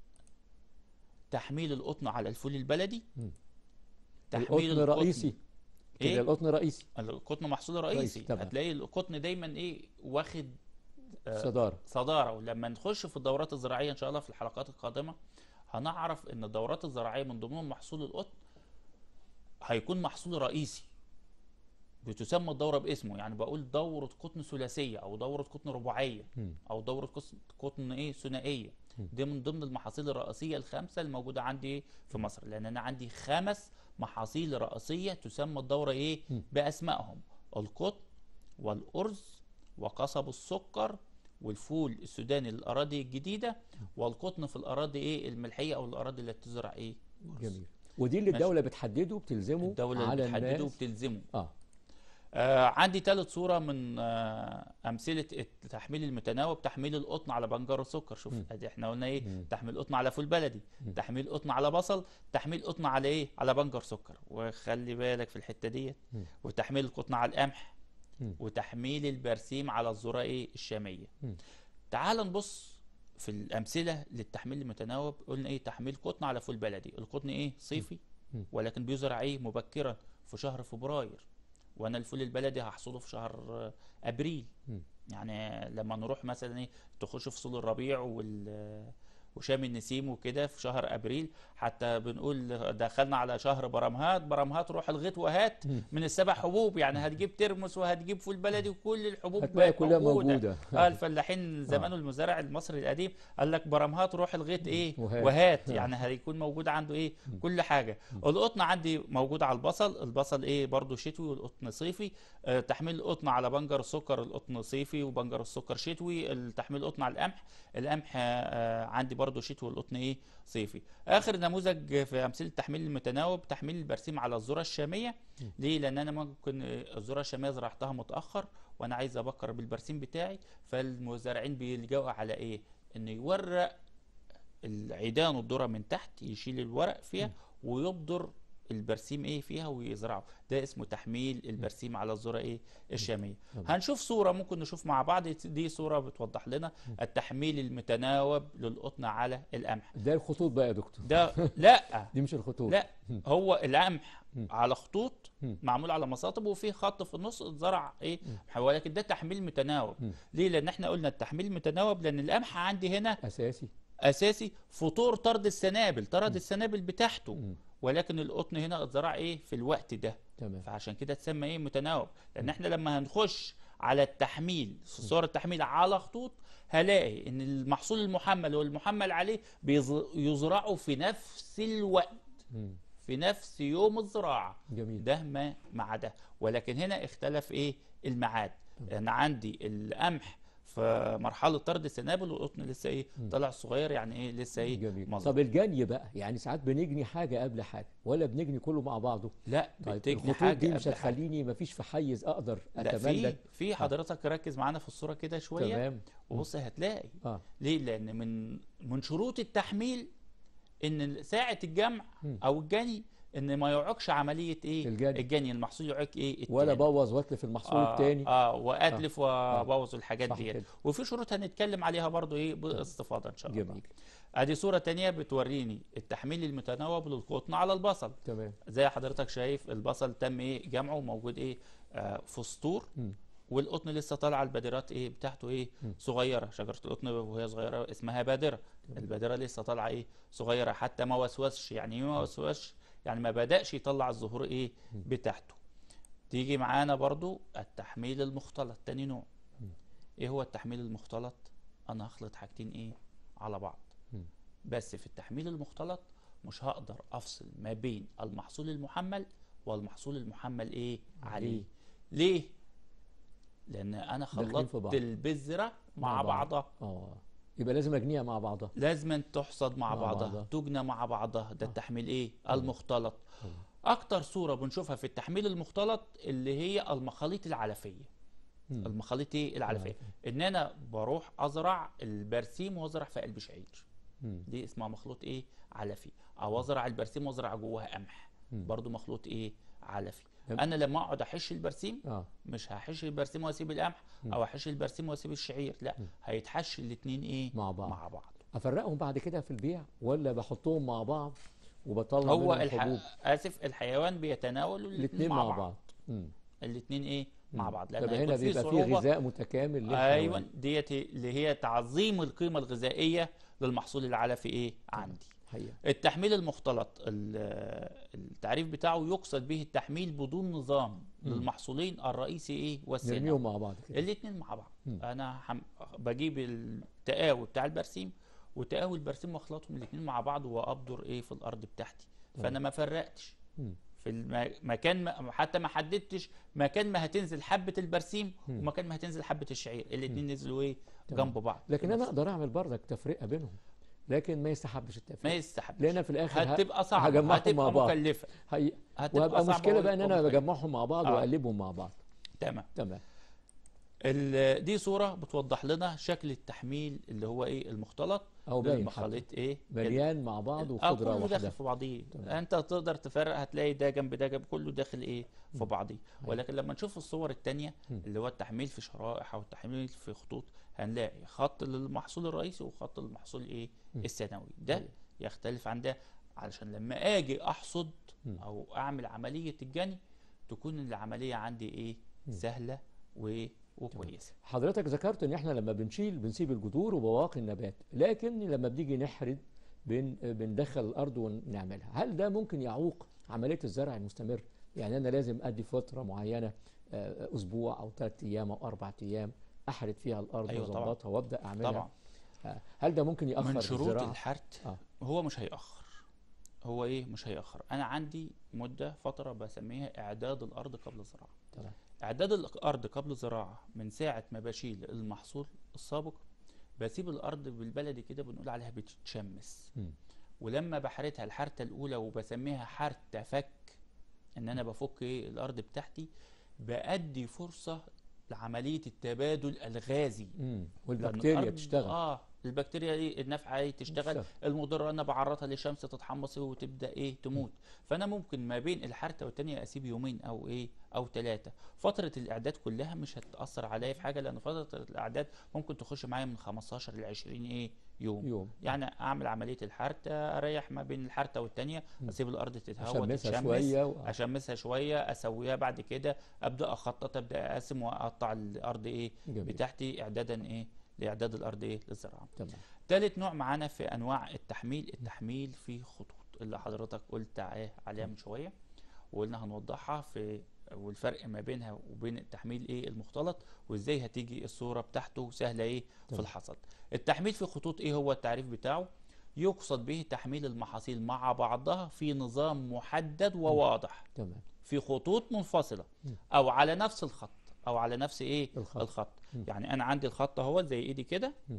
تحميل القطن على الفول البلدي م. تحميل القطن رئيسي كده إيه؟ القطن رئيسي القطن محصول رئيسي رئيسي، تمام. هتلاقي القطن دايما ايه واخد آه، صداره صداره ولما نخش في الدورات الزراعيه ان شاء الله في الحلقات القادمه هنعرف ان الدورات الزراعيه من ضمنهم محصول القطن هيكون محصول رئيسي بتسمى الدوره باسمه يعني بقول دوره قطن ثلاثيه او دوره قطن رباعيه مم. او دوره قطن- قطن ايه ثنائيه مم. دي من ضمن المحاصيل الرئيسيه الخمسه الموجوده عندي في مصر لان انا عندي خمس محاصيل رئيسيه تسمى الدوره ايه مم. باسمائهم القطن والارز وقصب السكر والفول السوداني للاراضي الجديده والقطن في الاراضي ايه الملحيه او الاراضي اللي بتزرع ايه أرز. جميل ودي اللي ماشي. الدوله بتحدده وبتلزمه الدوله على اللي بتحدده الناس وبتلزمه اه آه عندي ثالث صورة من آه أمثلة التحميل المتناوب تحميل القطن على بنجر السكر شوف مم. ادي احنا قلنا ايه مم. تحميل قطن على فول بلدي مم. تحميل قطن على بصل تحميل قطن على ايه على بنجر سكر وخلي بالك في الحتة ديت مم. وتحميل القطن على القمح مم. وتحميل البرسيم على الذرة ايه الشامية مم. تعال نبص في الأمثلة للتحميل المتناوب قلنا ايه تحميل قطن على فول بلدي القطن ايه صيفي مم. ولكن بيزرع ايه مبكرا في شهر فبراير وانا الفول البلدي هحصده في شهر آه، ابريل مم. يعني لما نروح مثلا ايه تخش فصول الربيع وال وشام النسيم وكده في شهر ابريل حتى بنقول دخلنا على شهر برمهات برمهات روح الغيط وهات مم. من السبع حبوب يعني هتجيب ترمس وهتجيب فول بلدي وكل الحبوب هتلاقي بقت كلها موجوده اه الفلاحين زمان المزارع المصري القديم قال لك برمهات روح الغيط ايه وهات. وهات آه. يعني هيكون موجود عنده ايه مم. كل حاجه القطن عندي موجود على البصل البصل ايه برضو شتوي والقطن صيفي آه تحميل القطن على بنجر السكر القطن صيفي وبنجر السكر شتوي تحميل القطن على القمح القمح آه عندي برضه شتوي والقطن ايه صيفي اخر نموذج في امثله التحميل المتناوب تحميل البرسيم على الذره الشاميه ليه لان انا ممكن الذره الشاميه زرعتها متاخر وانا عايز ابكر بالبرسيم بتاعي فالمزارعين بيلجأوا على ايه انه يورق العيدان والذره من تحت يشيل الورق فيها ويبدر البرسيم ايه فيها ويزرعه ده اسمه تحميل البرسيم على الذره ايه الشاميه تمام. هنشوف صوره ممكن نشوف مع بعض دي صوره بتوضح لنا التحميل المتناوب للقطن على القمح ده الخطوط بقى يا دكتور ده لا دي مش الخطوط لا هو القمح مم. على خطوط مم. معمول على مساطب وفي خط في النص اتزرع ايه ولكن ده تحميل متناوب مم. ليه لان احنا قلنا التحميل المتناوب لان القمح عندي هنا اساسي اساسي فطور طرد السنابل طرد السنابل بتاعته مم. ولكن القطن هنا اتزرع ايه في الوقت ده تمام فعشان كده تسمى ايه متناوب لان احنا لما هنخش على التحميل صور التحميل على خطوط هلاقي ان المحصول المحمل والمحمل عليه بيز- يزرعوا في نفس الوقت مم. في نفس يوم الزراعه جميل ده ما مع ده ولكن هنا اختلف ايه الميعاد لان عندي القمح في مرحله طرد السنابل والقطن لسه ايه طلع صغير يعني ايه لسه ايه جميل مظبوط طب الجني بقى يعني ساعات بنجني حاجه قبل حاجه ولا بنجني كله مع بعضه لا طيب بتجني الخطوط حاجه دي مش قبل حاجة. هتخليني مفيش في حيز اقدر لا في اتملك في حضرتك ركز معانا في الصوره كده شويه تمام وبص هتلاقي اه ليه لان من من شروط التحميل ان ساعه الجمع مم. او الجني ان ما يعوقش عمليه ايه الجني. الجني المحصول يعوق ايه ولا التاني. بوظ واتلف المحصول آه التاني اه واتلف وابوظ الحاجات صح ديت كده. وفي شروط هنتكلم عليها برضو ايه باستفاضه ان شاء الله جميل ادي صوره تانية بتوريني التحميل المتناوب للقطن على البصل تمام زي حضرتك شايف البصل تم ايه جمعه موجود ايه آه في سطور مم. والقطن لسه طالعه البادرات ايه بتاعته ايه صغيره شجره القطن وهي صغيره اسمها بادره البادره لسه طالعه ايه صغيره حتى ما وسوسش يعني ايه ما وسوسش يعني ما بداش يطلع الزهور ايه بتاعته تيجي معانا برضو التحميل المختلط تاني نوع ايه هو التحميل المختلط انا هخلط حاجتين ايه على بعض مم. بس في التحميل المختلط مش هقدر افصل ما بين المحصول المحمل والمحصول المحمل ايه عليه ليه لان انا داخلين في بعض. خلطت البذره مع, مع بعض. بعضها اه يبقى لازم اجنيها مع بعضها لازم تحصد مع, مع بعضها بعضها. تجنى مع بعضها ده التحميل ايه المختلط اكتر صوره بنشوفها في التحميل المختلط اللي هي المخاليط العلفيه مم. المخاليط ايه العلفيه ان انا بروح ازرع البرسيم وازرع في قلب شعير مم. دي اسمها مخلوط ايه علفي او ازرع البرسيم وازرع جواها قمح مم. برضو مخلوط ايه علفي تمام. انا لما اقعد احش البرسيم اه مش هحش البرسيم واسيب القمح او احش البرسيم واسيب الشعير لا هيتحش الاتنين ايه مع بعض. مع بعض افرقهم بعد كده في البيع ولا بحطهم مع بعض وبطلع هو منهم الح... حبوب اسف الحيوان بيتناول الاثنين مع بعض مم. الاثنين ايه مع بعض لان طب هيكون هنا في بيبقى فيه صعوبة غذاء متكامل للحيوان ايوه ديت اللي هي تعظيم القيمه الغذائيه للمحصول العلفي ايه عندي حقيقة التحميل المختلط ال- التعريف بتاعه يقصد به التحميل بدون نظام للمحصولين الرئيسي ايه والثانوي نرميهم مع بعض كده الاثنين مع بعض انا حم... بجيب التقاوي بتاع البرسيم وتقاوي البرسيم واخلطهم الاثنين مع بعض وابدر ايه في الارض بتاعتي فانا ما فرقتش مم. في المكان ما حتى ما حددتش مكان ما هتنزل حبه البرسيم ومكان ما هتنزل حبه الشعير الاثنين نزلوا ايه جنب بعض لكن في انا نفس- اقدر اعمل بردك تفرقه بينهم لكن ما يستحبش ما التفرقه يستحبش لان في الاخر ه- هتبقى صعبه هجمعهم مع هتبقى بعض مكلفه حقيقة هتبقى وهبقى صعبة مشكله بقى ان انا ومكلفة. بجمعهم مع بعض آه. واقلبهم مع بعض تمام تمام ال- دي صوره بتوضح لنا شكل التحميل اللي هو ايه المختلط أو باين للمخاليط ايه مليان مع بعض اه وخضره كله داخل واحده في بعضيه تمام. انت تقدر تفرق هتلاقي ده جنب ده جنب كله داخل ايه في بعضيه ولكن لما نشوف الصور التانية اللي هو التحميل في شرائح او التحميل في خطوط هنلاقي خط للمحصول الرئيسي وخط للمحصول ايه الثانوي ده أيوة. يختلف عن ده علشان لما اجي احصد او اعمل عمليه الجني تكون العمليه عندي ايه سهله و... وكويسه حضرتك ذكرت ان احنا لما بنشيل بنسيب الجذور وبواقي النبات لكن لما بنيجي نحرد بن بندخل الارض ونعملها هل ده ممكن يعوق عمليه الزرع المستمر يعني انا لازم ادي فتره معينه آه، اسبوع او ثلاث ايام او اربع ايام احرد فيها الارض أيوة طبعاً. واظبطها وابدا اعملها طبعا آه، هل ده ممكن ياخر من شروط الزراعه الحرث آه. هو مش هيأخر هو ايه مش هيأخر انا عندي مده فتره بسميها اعداد الارض قبل الزراعه تمام اعداد الارض قبل الزراعه من ساعه ما بشيل المحصول السابق بسيب الارض بالبلدي كده بنقول عليها بتتشمس مم. ولما بحرتها الحرته الاولى وبسميها حرته فك ان انا بفك ايه الارض بتاعتي بادي فرصه لعمليه التبادل الغازي مم. لأن والبكتيريا الأرض- تشتغل اه البكتيريا دي النافعه دي تشتغل تشتغل. المضره انا بعرضها للشمس تتحمص وتبدا ايه تموت فانا ممكن ما بين الحرته والتانيه اسيب يومين او ايه او ثلاثه فتره الاعداد كلها مش هتاثر عليا في حاجه لان فتره الاعداد ممكن تخش معايا من 15 ل 20 ايه يوم يوم يعني اعمل عمليه الحرته اريح ما بين الحرته والتانيه مم. اسيب الارض تتهوى اشمسها تتشمس شويه و... اشمسها شويه اسويها بعد كده ابدا اخطط ابدا اقسم واقطع الارض ايه جميل بتاعتي اعدادا ايه لاعداد الارض ايه للزراعه تمام ثالث نوع معانا في انواع التحميل التحميل في خطوط اللي حضرتك قلت ايه عليها من شويه وقلنا هنوضحها في والفرق ما بينها وبين التحميل ايه المختلط وازاي هتيجي الصوره بتاعته سهله ايه في تمام. الحصد التحميل في خطوط ايه هو التعريف بتاعه يقصد به تحميل المحاصيل مع بعضها في نظام محدد وواضح تمام في خطوط منفصله مم. او على نفس الخط او على نفس ايه الخط. الخط مم. يعني انا عندي الخط اهو زي ايدي كده مم.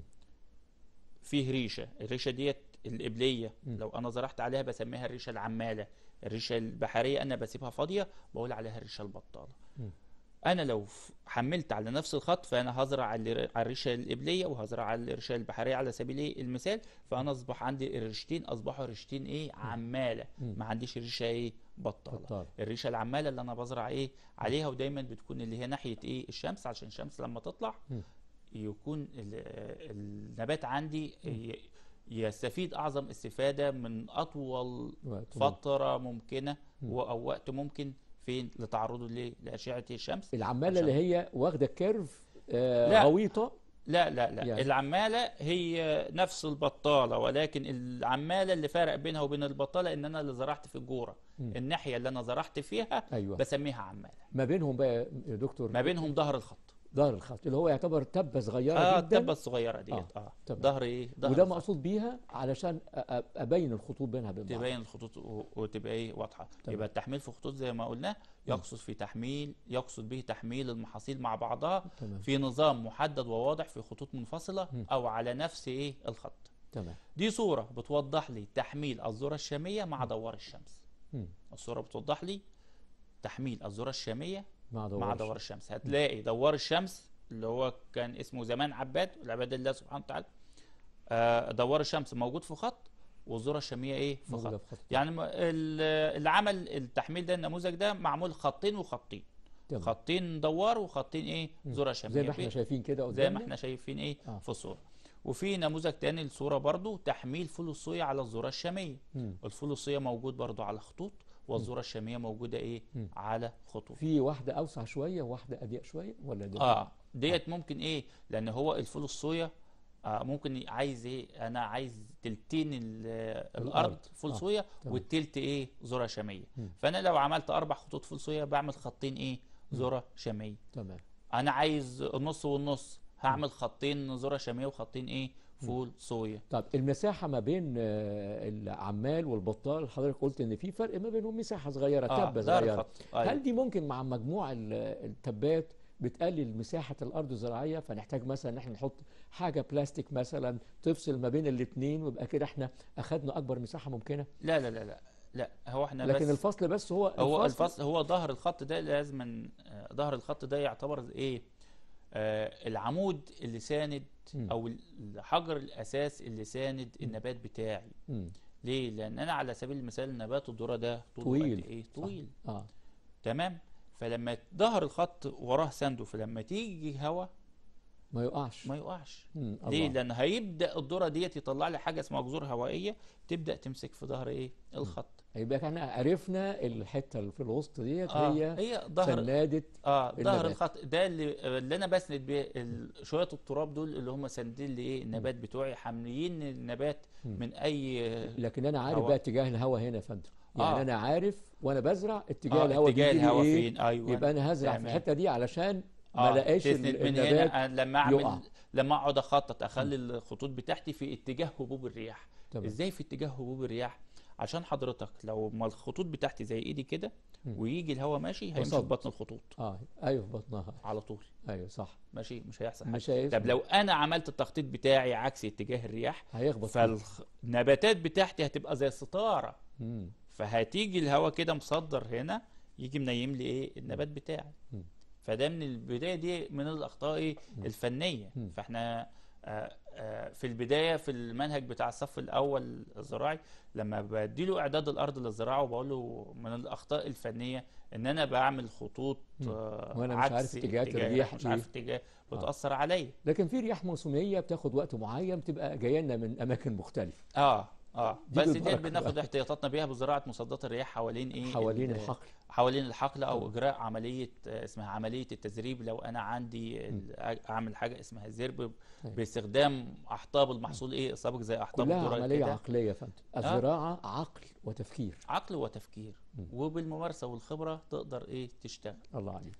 فيه ريشه الريشه ديت القبليه مم. لو انا زرعت عليها بسميها الريشه العماله الريشه البحريه انا بسيبها فاضيه بقول عليها الريشه البطاله مم. انا لو ف- حملت على نفس الخط فانا هزرع على على الريشه القبليه وهزرع على الريشه البحريه على سبيل ايه المثال فانا اصبح عندي الريشتين اصبحوا ريشتين ايه عماله مم. ما عنديش ريشه ايه بطاله بطال الريشه العماله اللي انا بزرع ايه عليها ودايما بتكون اللي هي ناحيه ايه الشمس عشان الشمس لما تطلع مم. يكون ال- النبات عندي ي- يستفيد اعظم استفاده من اطول وقت فتره ممكنه مم. و- او وقت ممكن فين لتعرضه ليه لاشعه الشمس العماله اللي هي واخده كيرف آه لا. غويطه لا لا لا يعني. يعني. العماله هي نفس البطاله ولكن العماله اللي فرق بينها وبين البطاله ان انا اللي زرعت في الجوره مم. الناحيه اللي انا زرعت فيها ايوه بسميها عماله ما بينهم بقى يا دكتور ما بينهم ظهر الخط ظهر الخط اللي هو يعتبر تبه صغيره اه جدا التبه الصغيره ديت آه، اه تمام. ظهر ايه ظهر وده الخط. مقصود بيها علشان أ- أ- ابين الخطوط بينها وبين بعض تبين الخطوط و- وتبقى ايه واضحه تمام. يبقى التحميل في خطوط زي ما قلنا يقصد في تحميل يقصد به تحميل المحاصيل مع بعضها تمام في نظام محدد وواضح في خطوط منفصله مم. او على نفس ايه الخط تمام دي صوره بتوضح لي تحميل الذره الشاميه مع دوار الشمس مم. الصوره بتوضح لي تحميل الذره الشاميه مع دوار مع الشمس. دوار الشمس هتلاقي دوار الشمس اللي هو كان اسمه زمان عباد والعباد الله سبحانه وتعالى آه، دوار الشمس موجود في خط والذره الشاميه ايه في موجودة خط في خط يعني م- ال- اللي عمل التحميل ده النموذج ده معمول خطين وخطين تمام. خطين دوار وخطين ايه مم. ذره شاميه زي ما احنا في- شايفين كده زي ما قدامنا احنا شايفين ايه آه. في الصوره وفي نموذج تاني الصوره برضو تحميل فول الصويا على الذره الشاميه مم. الفول الصويا موجود برضو على خطوط والذره الشاميه موجوده ايه مم. على خطوط في واحده اوسع شويه وواحده اضيق شويه ولا ده اه ديت ممكن ايه لان هو الفول الصويا آه ممكن عايز ايه انا عايز تلتين ال- الأرض. الارض فول آه، صويا تمام. والتلت ايه ذره شاميه مم. فانا لو عملت اربع خطوط فول صويا بعمل خطين ايه ذره شاميه تمام انا عايز النص والنص هعمل خطين ذره شاميه وخطين ايه فول صويا طب المساحه ما بين آه، العمال والبطال حضرتك قلت ان في فرق ما بينهم مساحه صغيره اه تبه ده صغيره الخط أيوة. هل دي ممكن مع مجموع ال- التبات بتقلل مساحه الارض الزراعيه فنحتاج مثلا ان احنا نحط حاجه بلاستيك مثلا تفصل ما بين الاثنين ويبقى كده احنا اخذنا اكبر مساحه ممكنه لا لا لا لا لا هو احنا لكن بس الفصل بس هو هو الفصل هو ظهر الخط ده لازم ظهر الخط ده يعتبر ايه آه العمود اللي ساند مم. او الحجر الاساس اللي ساند النبات بتاعي مم. ليه لان انا على سبيل المثال نبات الذره ده طوله طويل. قد ايه صح. طويل اه تمام فلما ظهر الخط وراه سنده فلما تيجي هوا ما يقعش ما يقعش مم. ليه الله. لان هيبدا الذره ديت يطلع لي حاجه اسمها جذور هوائيه تبدا تمسك في ظهر ايه الخط يبقى احنا عرفنا الحته اللي في الوسط ديت اه هي هي ظهر سنادة اه ظهر النبات. الخط ده اللي اللي انا بسند بيه ال- شويه التراب دول اللي هم ساندين لي ايه النبات بتوعي حاملين النبات مم. من اي لكن انا عارف هوا. بقى اتجاه الهواء هنا يا فندم يعني آه. انا عارف وانا بزرع اتجاه آه الهواء اتجاه بيجي لي الهواء ايه فين ايوه يبقى انا هزرع في تمام. الحته دي علشان ما آه الاقيش تسند ال- من النبات هنا آه، لما اعمل يقع. لما اقعد اخطط اخلي الخطوط بتاعتي في اتجاه هبوب الرياح تمام. ازاي في اتجاه هبوب الرياح عشان حضرتك لو ما الخطوط بتاعتي زي ايدي كده مم. ويجي الهواء ماشي هيمشي في وصلت. بطن الخطوط اه ايوه في بطنها على طول ايوه صح ماشي مش هيحصل حاجه مش هيفهم. طب لو انا عملت التخطيط بتاعي عكس اتجاه الرياح هيخبط فيه. فالنباتات بتاعتي هتبقى زي الستاره مم. فهتيجي الهواء كده مصدر هنا يجي منيم لي ايه النبات بتاعي مم. فده من البدايه دي من الاخطاء إيه؟ الفنيه مم. فاحنا آه، آه، في البدايه في المنهج بتاع الصف الاول الزراعي لما بديله اعداد الارض للزراعه وبقول له من الاخطاء الفنيه ان انا بعمل خطوط مم. آه، وأنا مش عارف عكس اتجاهات اتجاه- الرياح مش إيه. عارف اتجاه بتاثر عليا لكن في رياح موسميه بتاخد وقت معين بتبقى جايه لنا من اماكن مختلفه اه اه دي بس دي بالبركة بناخد بقى. احتياطاتنا بيها بزراعه مصدات الرياح حوالين ايه حوالين ال- الحقل حوالين الحقل او اجراء عمليه آه، اسمها عمليه التزريب لو انا عندي ال- اعمل حاجه اسمها زرب أيوة. باستخدام احطاب المحصول ايه السابق زي احطاب كلها الذره عمليه كده عقليه يا فندم الزراعه عقل وتفكير عقل وتفكير مم. وبالممارسه والخبره تقدر ايه تشتغل الله عليك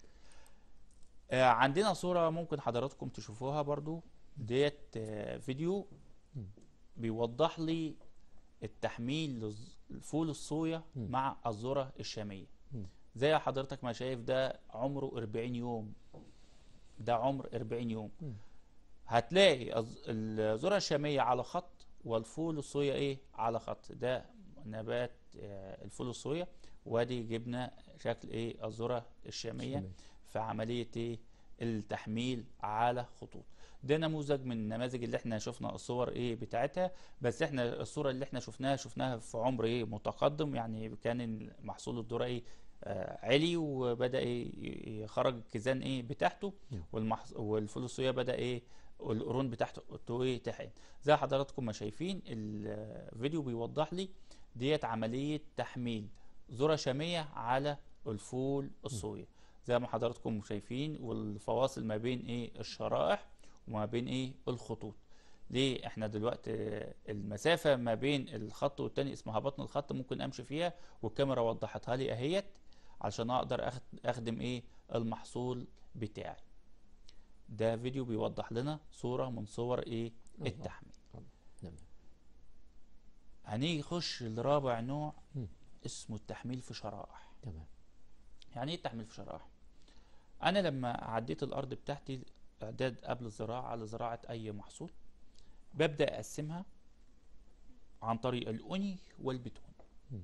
آه عندنا صوره ممكن حضراتكم تشوفوها برضو ديت آه فيديو مم. بيوضح لي التحميل لفول الصويا مم. مع الذره الشاميه مم. زي حضرتك ما شايف ده عمره 40 يوم ده عمر 40 يوم مم. هتلاقي الز- الذرة الشامية على خط والفول الصويا ايه على خط ده نبات آه، الفول الصويا وادي جبنا شكل ايه الذرة الشامية شامية. في عملية ايه التحميل على خطوط ده نموذج من النماذج اللي احنا شفنا الصور ايه بتاعتها بس احنا الصورة اللي احنا شفناها شفناها في عمر ايه متقدم يعني كان محصول الذرة ايه آه، علي وبدأ ايه يخرج الكيزان ايه بتاعته مم. والمحص... والفول الصويا بدأ ايه القرون بتاعته ايه تحقن زي حضراتكم ما شايفين الفيديو بيوضح لي ديت عملية تحميل ذرة شامية على الفول الصويا زي ما حضراتكم شايفين والفواصل ما بين ايه الشرائح وما بين ايه الخطوط ليه احنا دلوقتي آه، المسافة ما بين الخط والتاني اسمها بطن الخط ممكن امشي فيها والكاميرا وضحتها لي اهيت عشان اقدر أخد- اخدم ايه المحصول بتاعي ده فيديو بيوضح لنا صورة من صور ايه الله. التحميل نعم. هنيجي نخش لرابع نوع مم. اسمه التحميل في شرائح تمام يعني ايه التحميل في شرائح انا لما عديت الارض بتاعتي اعداد قبل الزراعه لزراعه اي محصول ببدا اقسمها عن طريق الأني والبتون مم.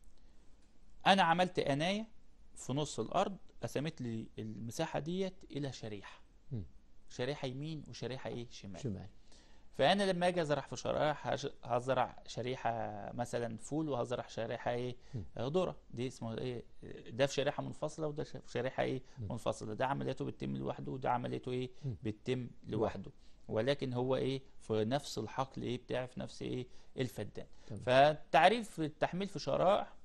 انا عملت انايه في نص الارض قسمت لي المساحه ديت الى شريحه مم. شريحه يمين وشريحه ايه شمال شمال فانا لما اجي ازرع في شرائح هش- هزرع شريحه مثلا فول وهزرع شريحه ايه مم. آه، ذره دي اسمه ايه ده في شريحه منفصله وده ش- في شريحه ايه مم. منفصله ده عمليته بتتم لوحده وده عمليته ايه مم. بتتم لوحده ولكن هو ايه في نفس الحقل ايه بتاعي في نفس ايه الفدان تمام. فتعريف التحميل في شرائح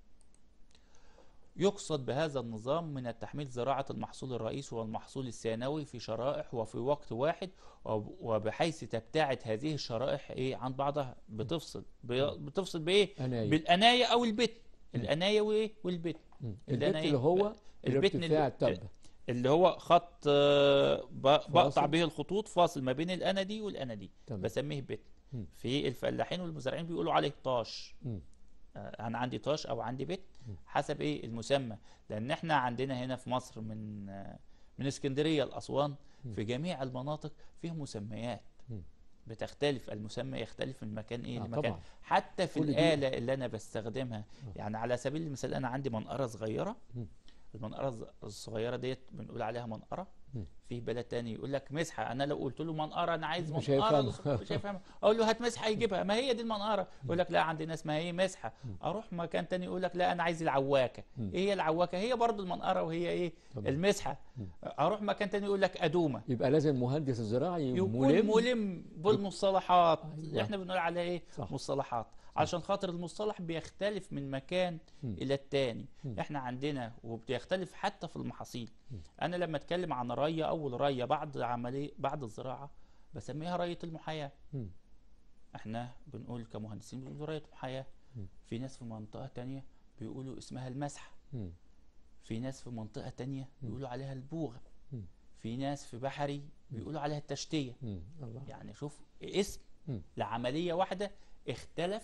يقصد بهذا النظام من التحميل زراعة المحصول الرئيسي والمحصول الثانوي في شرائح وفي وقت واحد وب- وبحيث تبتعد هذه الشرائح ايه عن بعضها بتفصل ب- بتفصل بايه أناية بالأناية أو البت مم. الأناية وايه والبت مم. اللي البت أنا إيه؟ اللي هو البت الارتفاع اللي- التبة اللي هو خط آه، ب- بقطع فاصل. به الخطوط فاصل ما بين الأنا دي والأنا دي تمام بسميه بت مم. في الفلاحين والمزارعين بيقولوا عليه طاش مم. آه، انا عندي طاش او عندي بيت مم. حسب ايه المسمى لان احنا عندنا هنا في مصر من آه، من اسكندريه لاسوان مم. في جميع المناطق فيه مسميات مم. بتختلف المسمى يختلف من مكان ايه آه، لمكان طبعا حتى في كل دي- الاله اللي انا بستخدمها آه. يعني على سبيل المثال انا عندي منقره صغيره مم. المنقره الز- الصغيره ديت بنقول عليها منقره مم. في بلد تاني يقول لك مسحه انا لو قلت له منقره انا عايز مش منقره هيفهمها. مش هيفهمها اقول له هات مسحه يجيبها ما هي دي المنقره يقول لك لا عندنا اسمها ايه مسحه مم. اروح مكان تاني يقول لك لا انا عايز العواكه مم. ايه هي العواكه هي برضو المنقره وهي ايه تمام. المسحه مم. اروح مكان تاني يقول لك ادومه يبقى لازم مهندس الزراعي يكون ملم ملم بالمصطلحات أيوة. احنا بنقول عليها ايه صح. مصطلحات عشان خاطر المصطلح بيختلف من مكان مم. الى التاني مم. احنا عندنا وبيختلف حتى في المحاصيل مم. انا لما اتكلم عن ريه اول ريه بعد عمليه بعد الزراعه بسميها ريه المحاياه مم. احنا بنقول كمهندسين بنقول ريه محاياه مم. في ناس في منطقه تانية بيقولوا اسمها المسح مم. في ناس في منطقه تانية مم. بيقولوا عليها البوغ مم. في ناس في بحري بيقولوا عليها التشتيه مم. الله يعني شوف اسم مم. لعملية واحدة اختلف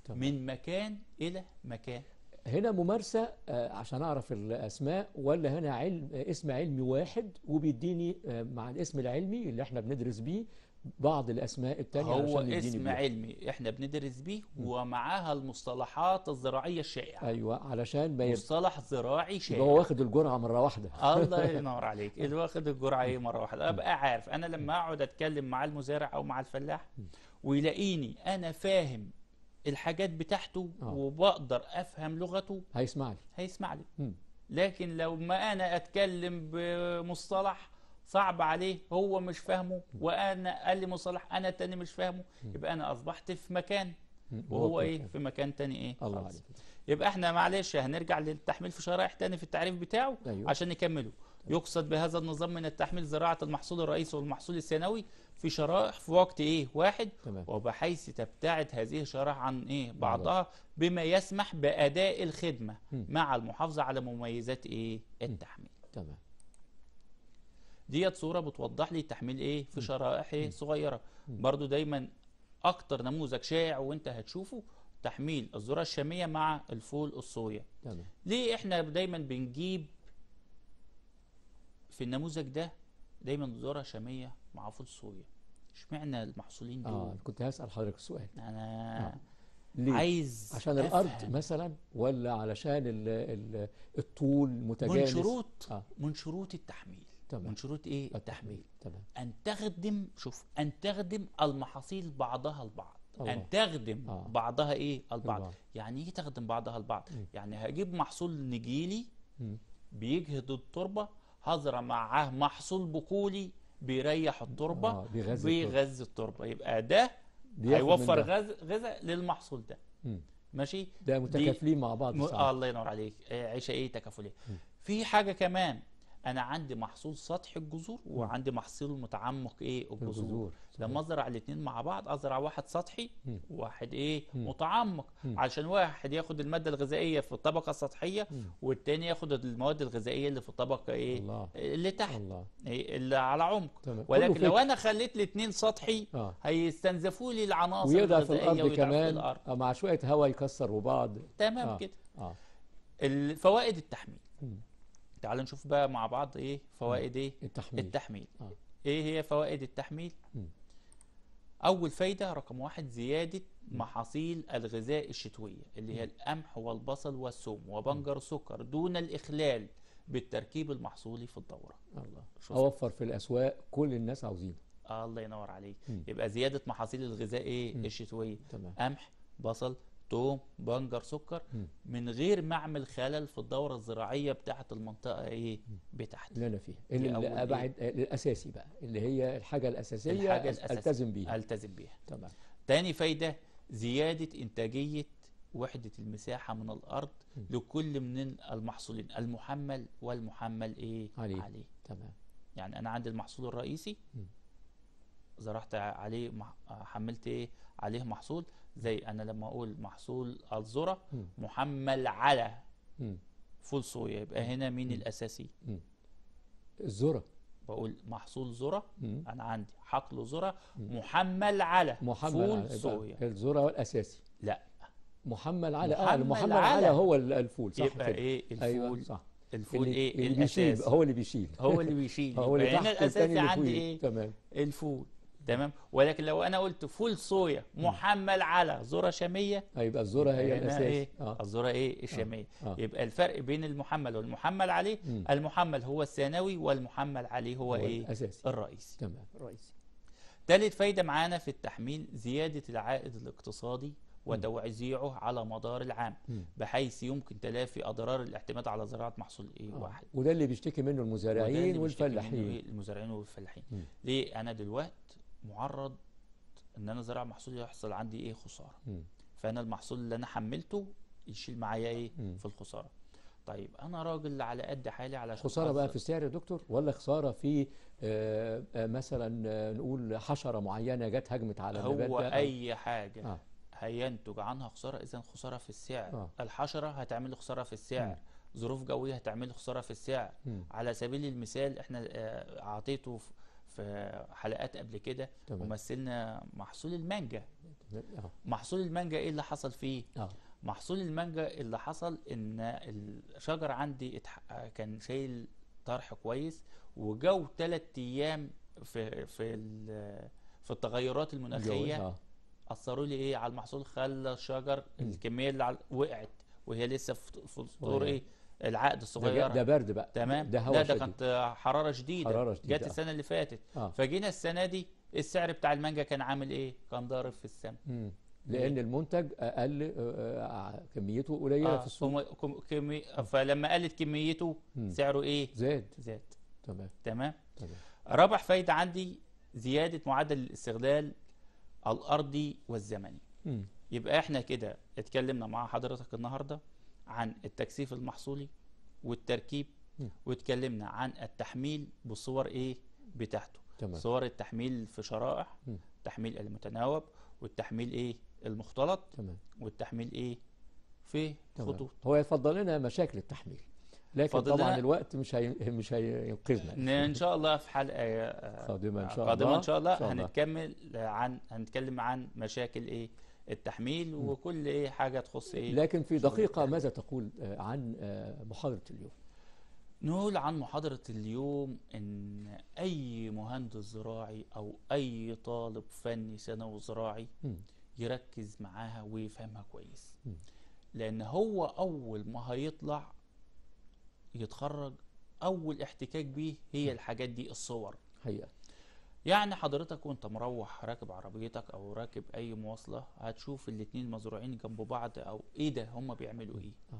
تمام. من مكان الى مكان هنا ممارسة آه، عشان أعرف الأسماء ولا هنا علم آه، اسم علمي واحد وبيديني آه، مع الاسم العلمي اللي احنا بندرس بيه بعض الأسماء التانية هو علشان يديني اسم بيها. علمي احنا بندرس بيه ومعاها المصطلحات الزراعيه الشائعه أيوة علشان ما يبقى مصطلح زراعي شائع هو واخد الجرعة مرة واحدة الله ينور عليك اللي واخد الجرعه ايه مره واحده ابقى عارف انا لما اقعد اتكلم مع المزارع او مع الفلاح ويلاقيني انا فاهم الحاجات بتاعته آه. وبقدر افهم لغته هيسمع لي هيسمع لي مم. لكن لو ما انا اتكلم بمصطلح صعب عليه هو مش فاهمه وانا قال لي مصطلح انا التاني مش فاهمه يبقى انا اصبحت في مكان مم. وهو في ايه مكان. في مكان تاني ايه الله خالص. عليك يبقى احنا معلش هنرجع للتحميل في شرائح تاني في التعريف بتاعه أيوة. عشان نكمله يقصد بهذا النظام من التحميل زراعة المحصول الرئيسي والمحصول الثانوي في شرائح في وقت ايه واحد تمام وبحيث تبتعد هذه الشرائح عن ايه بعضها. بعضها بما يسمح بأداء الخدمة مم. مع المحافظة على مميزات ايه التحميل تمام ديت صورة بتوضح لي التحميل ايه في شرائح ايه صغيرة برضو دايما اكتر نموذج شائع وانت هتشوفه تحميل الذرة الشامية مع الفول الصويا تمام ليه احنا دايما بنجيب في النموذج ده دايما ذرة شامية مع فول صويا اشمعنى المحصولين دول اه كنت هسأل حضرتك السؤال انا آه. ليه؟ عايز عشان الأرض أفهم مثلا ولا علشان ال ال الطول من متجانس شروط آه. من شروط التحميل تمام. من شروط ايه التحميل تمام ان تخدم شوف ان تخدم المحاصيل بعضها البعض الله. ان تخدم آه. بعضها ايه البعض البعض. يعني ايه تخدم بعضها البعض مم. يعني هجيب محصول نجيلي مم. بيجهد التربه هزرع معاه محصول بقولي بيريح التربه آه، بيغذي التربة. بيغذي التربه يبقى ده بياخد من هيوفر ده. غذاء غذاء للمحصول ده مم. ماشي ده متكافلين مع بعض م... ساعات. آه الله ينور عليك آه، عيشه ايه تكافليه في حاجه كمان انا عندي محصول سطحي الجذور وعندي محصول متعمق ايه الجذور الجذور لما ازرع الاثنين مع بعض ازرع واحد سطحي مم. وواحد ايه مم. متعمق مم. علشان واحد ياخد الماده الغذائيه في الطبقه السطحيه مم. والتاني ياخد المواد الغذائيه اللي في الطبقه ايه الله اللي تحت الله إيه اللي على عمق تمام. ولكن كله لو فكر. انا خليت الاثنين سطحي اه هيستنزفوا لي العناصر ويقدر في الغذائيه الارض ويضعفوا كمان الارض آه، مع شويه هواء يكسروا بعض تمام آه. كده اه الفوائد التحميل مم. تعالوا نشوف بقى مع بعض ايه فوائد ايه التحميل التحميل آه. ايه هي فوائد التحميل مم. اول فايده رقم واحد زياده محاصيل الغذاء الشتويه اللي هي القمح والبصل والثوم وبنجر السكر دون الاخلال بالتركيب المحصولي في الدوره الله شوف. اوفر في الاسواق كل الناس عاوزينه آه الله ينور عليك مم. يبقى زياده محاصيل الغذاء ايه مم. الشتويه تمام قمح بصل توم بنجر سكر مم. من غير ما اعمل خلل في الدوره الزراعيه بتاعه المنطقه ايه بتاعتي اللي انا فيها دي اللي أول إيه؟ ابعد آه، الاساسي بقى اللي هي الحاجه الاساسيه الحاجة أس- الأساسية. التزم بيها التزم بيها تمام تاني فايدة زيادة إنتاجية وحدة المساحة من الأرض لكل من المحصولين المحمل والمحمل إيه عليه. عليه تمام يعني أنا عندي المحصول الرئيسي مم. زرعت عليه مح... حملت إيه عليه محصول زي أنا لما أقول محصول الذرة مم. محمل على مم. فول صويا يبقى هنا مين الأساسي مم. الذره بقول محصول ذرة مم. أنا عندي حقل ذرة محمل على محمل فول على يبقى صويا الذره هو الاساسي لا محمل على اه محمل المحمل على. على هو ال- الفول صح يبقى كده ايه الفول ايوه صح الفول اللي, ايه اللي بيشيل الاساس بقى، هو اللي بيشيل هو اللي بيشيل هو اللي يبقى هنا تحت والتاني الاساسي اللي عندي فوقيه ايه تمام الفول تمام ولكن لو انا قلت فول صويا محمل على ذره شاميه هيبقى الذره هي هنا الاساس ايه اه الذره ايه الشاميه آه. يبقى الفرق بين المحمل والمحمل عليه مم. المحمل هو الثانوي والمحمل عليه هو, ايه الاساسي الرئيسي تمام رئيسي ثالث فايده معانا في التحميل زياده العائد الاقتصادي وتوزيعه على مدار العام مم. بحيث يمكن تلافي اضرار الاعتماد على زراعه محصول ايه آه. واحد وده اللي بيشتكي منه وده المزارعين اللي بيشتكي منه والفلاحين إيه؟ المزارعين والفلاحين مم. ليه انا دلوقت معرض ان انا زرع محصول يحصل عندي ايه خساره مم. فانا المحصول اللي انا حملته يشيل معايا ايه مم. في الخساره طيب انا راجل على قد حالي على خساره بقى في السعر يا دكتور ولا خساره في آه، آه، مثلا آه، نقول حشره معينه جت هجمت على النبات هو ده أو- اي حاجه آه. هينتج عنها خساره اذا خساره في السعر آه. الحشره هتعمل لي خساره في السعر ظروف جويه هتعمل لي خساره في السعر مم. على سبيل المثال احنا آه، اعطيته في- في حلقات قبل كده تمام ومثلنا محصول المانجا اه محصول المانجا ايه اللي حصل فيه اه محصول المانجا اللي حصل ان الشجر عندي اتح- كان شايل طرح كويس وجو ثلاث ايام في في ال- في التغيرات المناخيه اه اثروا لي ايه على المحصول خلى الشجر مم. الكميه اللي على وقعت وهي لسه في في طور صغيرة. ايه العقد ده, جا- الصغيره ده برد بقى تمام ده لا هواء ده شديد كانت حراره شديده حرارة شديدة، جت آه. السنه اللي فاتت اه فجينا السنه دي السعر بتاع المانجا كان عامل ايه كان ضارب في السماء مم. لان المنتج اقل آه، آه، كميته قليله في السوق كم- كم- كمي... فلما قلت كميته مم. سعره ايه زاد زاد تمام تمام تمام رابع فايده عندي زياده معدل الاستغلال الارضي والزمني مم. يبقى احنا كده اتكلمنا مع حضرتك النهارده عن التكثيف المحصولي والتركيب مم. واتكلمنا عن التحميل بالصور ايه بتاعته تمام صور التحميل في شرائح مم. التحميل المتناوب والتحميل ايه المختلط تمام والتحميل ايه في تمام خطوط هو يفضل لنا مشاكل التحميل لكن فاضل طبعا لنا- الوقت مش هي... مش هينقذنا ان شاء الله في حلقه آه، قادمة إن شاء قادمه الله. ان شاء الله إن شاء الله. هنتكمل عن هنتكلم عن مشاكل ايه التحميل وكل ايه حاجه تخص ايه لكن في شغل دقيقة التحميل. ماذا تقول آه، عن آه، محاضرة اليوم نقول عن محاضرة اليوم إن أي مهندس زراعي أو أي طالب فني ثانوي زراعي مم. يركز معاها ويفهمها كويس مم. لأن هو أول ما هيطلع يتخرج أول احتكاك بيه هي الحاجات دي الصور حقيقة يعني حضرتك وانت مروح راكب عربيتك او راكب اي مواصلة هتشوف الاتنين مزروعين جنب بعض او ايه ده هما بيعملوا ايه آه.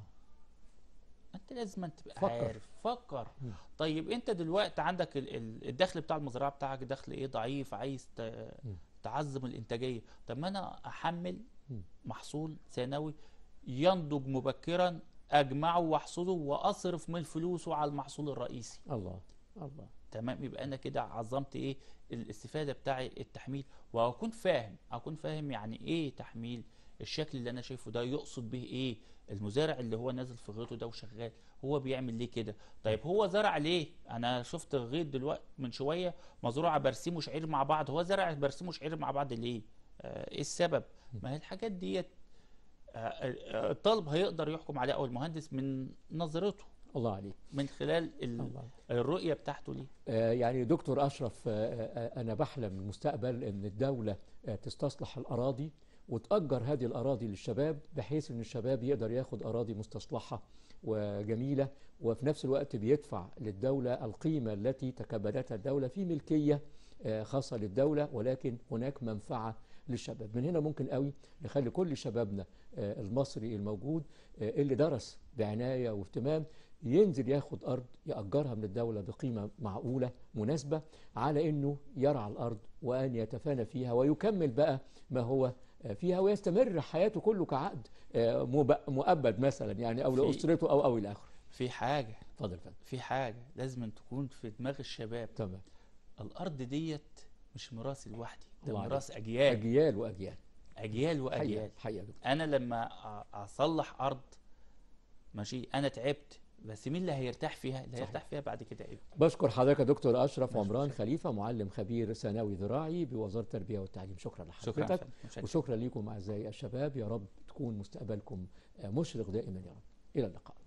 انت لازم أن تبقى فكر. عارف فكر مم. طيب انت دلوقتي عندك ال- ال- الدخل بتاع المزرعه بتاعك دخل ايه ضعيف عايز ت- مم. تعظم الانتاجيه طب ما انا احمل مم. محصول ثانوي ينضج مبكرا اجمعه واحصده واصرف من فلوسه على المحصول الرئيسي الله الله تمام يبقى انا كده عظمت ايه الاستفاده بتاعي التحميل واكون فاهم اكون فاهم يعني ايه تحميل الشكل اللي انا شايفه ده يقصد به ايه المزارع اللي هو نازل في غيطه ده وشغال هو بيعمل ليه كده طيب هو زرع ليه انا شفت غيط دلوقتي من شويه مزروعه برسيم وشعير مع بعض هو زرع برسيم وشعير مع بعض ليه آه ايه السبب ما هي الحاجات ديت آه، آه، الطالب هيقدر يحكم عليها او المهندس من نظرته الله عليك من خلال ال- الله الرؤيه بتاعته ليه آه، يعني دكتور أشرف آه، آه، أنا بحلم المستقبل أن الدولة آه، تستصلح الأراضي وتأجر هذه الأراضي للشباب بحيث أن الشباب يقدر ياخد أراضي مستصلحة وجميلة وفي نفس الوقت بيدفع للدولة القيمة التي تكبدتها الدولة في ملكية آه، خاصة للدولة ولكن هناك منفعة للشباب من هنا ممكن قوي نخلي كل شبابنا آه، المصري الموجود آه، اللي درس بعناية واهتمام ينزل ياخد أرض يأجرها من الدولة بقيمة معقولة مناسبة على أنه يرعى الأرض وأن يتفانى فيها ويكمل بقى ما هو آه، فيها ويستمر حياته كله كعقد آه، مب- مؤبد مثلا يعني أو في- لأسرته أو أو إلى آخره في حاجه اتفضل يا فندم في حاجة لازم أن تكون في دماغ الشباب تمام الأرض ديت مش ميراثي لوحدي ده الله عليك. ميراث أجيال أجيال وأجيال أجيال حقيقة وأجيال حقيقة دكتور. أنا لما أ- أصلح أرض ماشي أنا تعبت بس مين اللي هيرتاح فيها؟ اللي صحيح. هيرتاح فيها بعد كده إيه؟ بشكر حضرتك يا دكتور أشرف ماشي، عمران شكرا. خليفة معلم خبير ثانوي زراعي بوزارة التربية والتعليم شكرا شكرا يا لحضرتك فندم. متشكر. وشكرا لكم أعزائي الشباب يا رب تكون مستقبلكم آه، مشرق دائما يا رب إلى اللقاء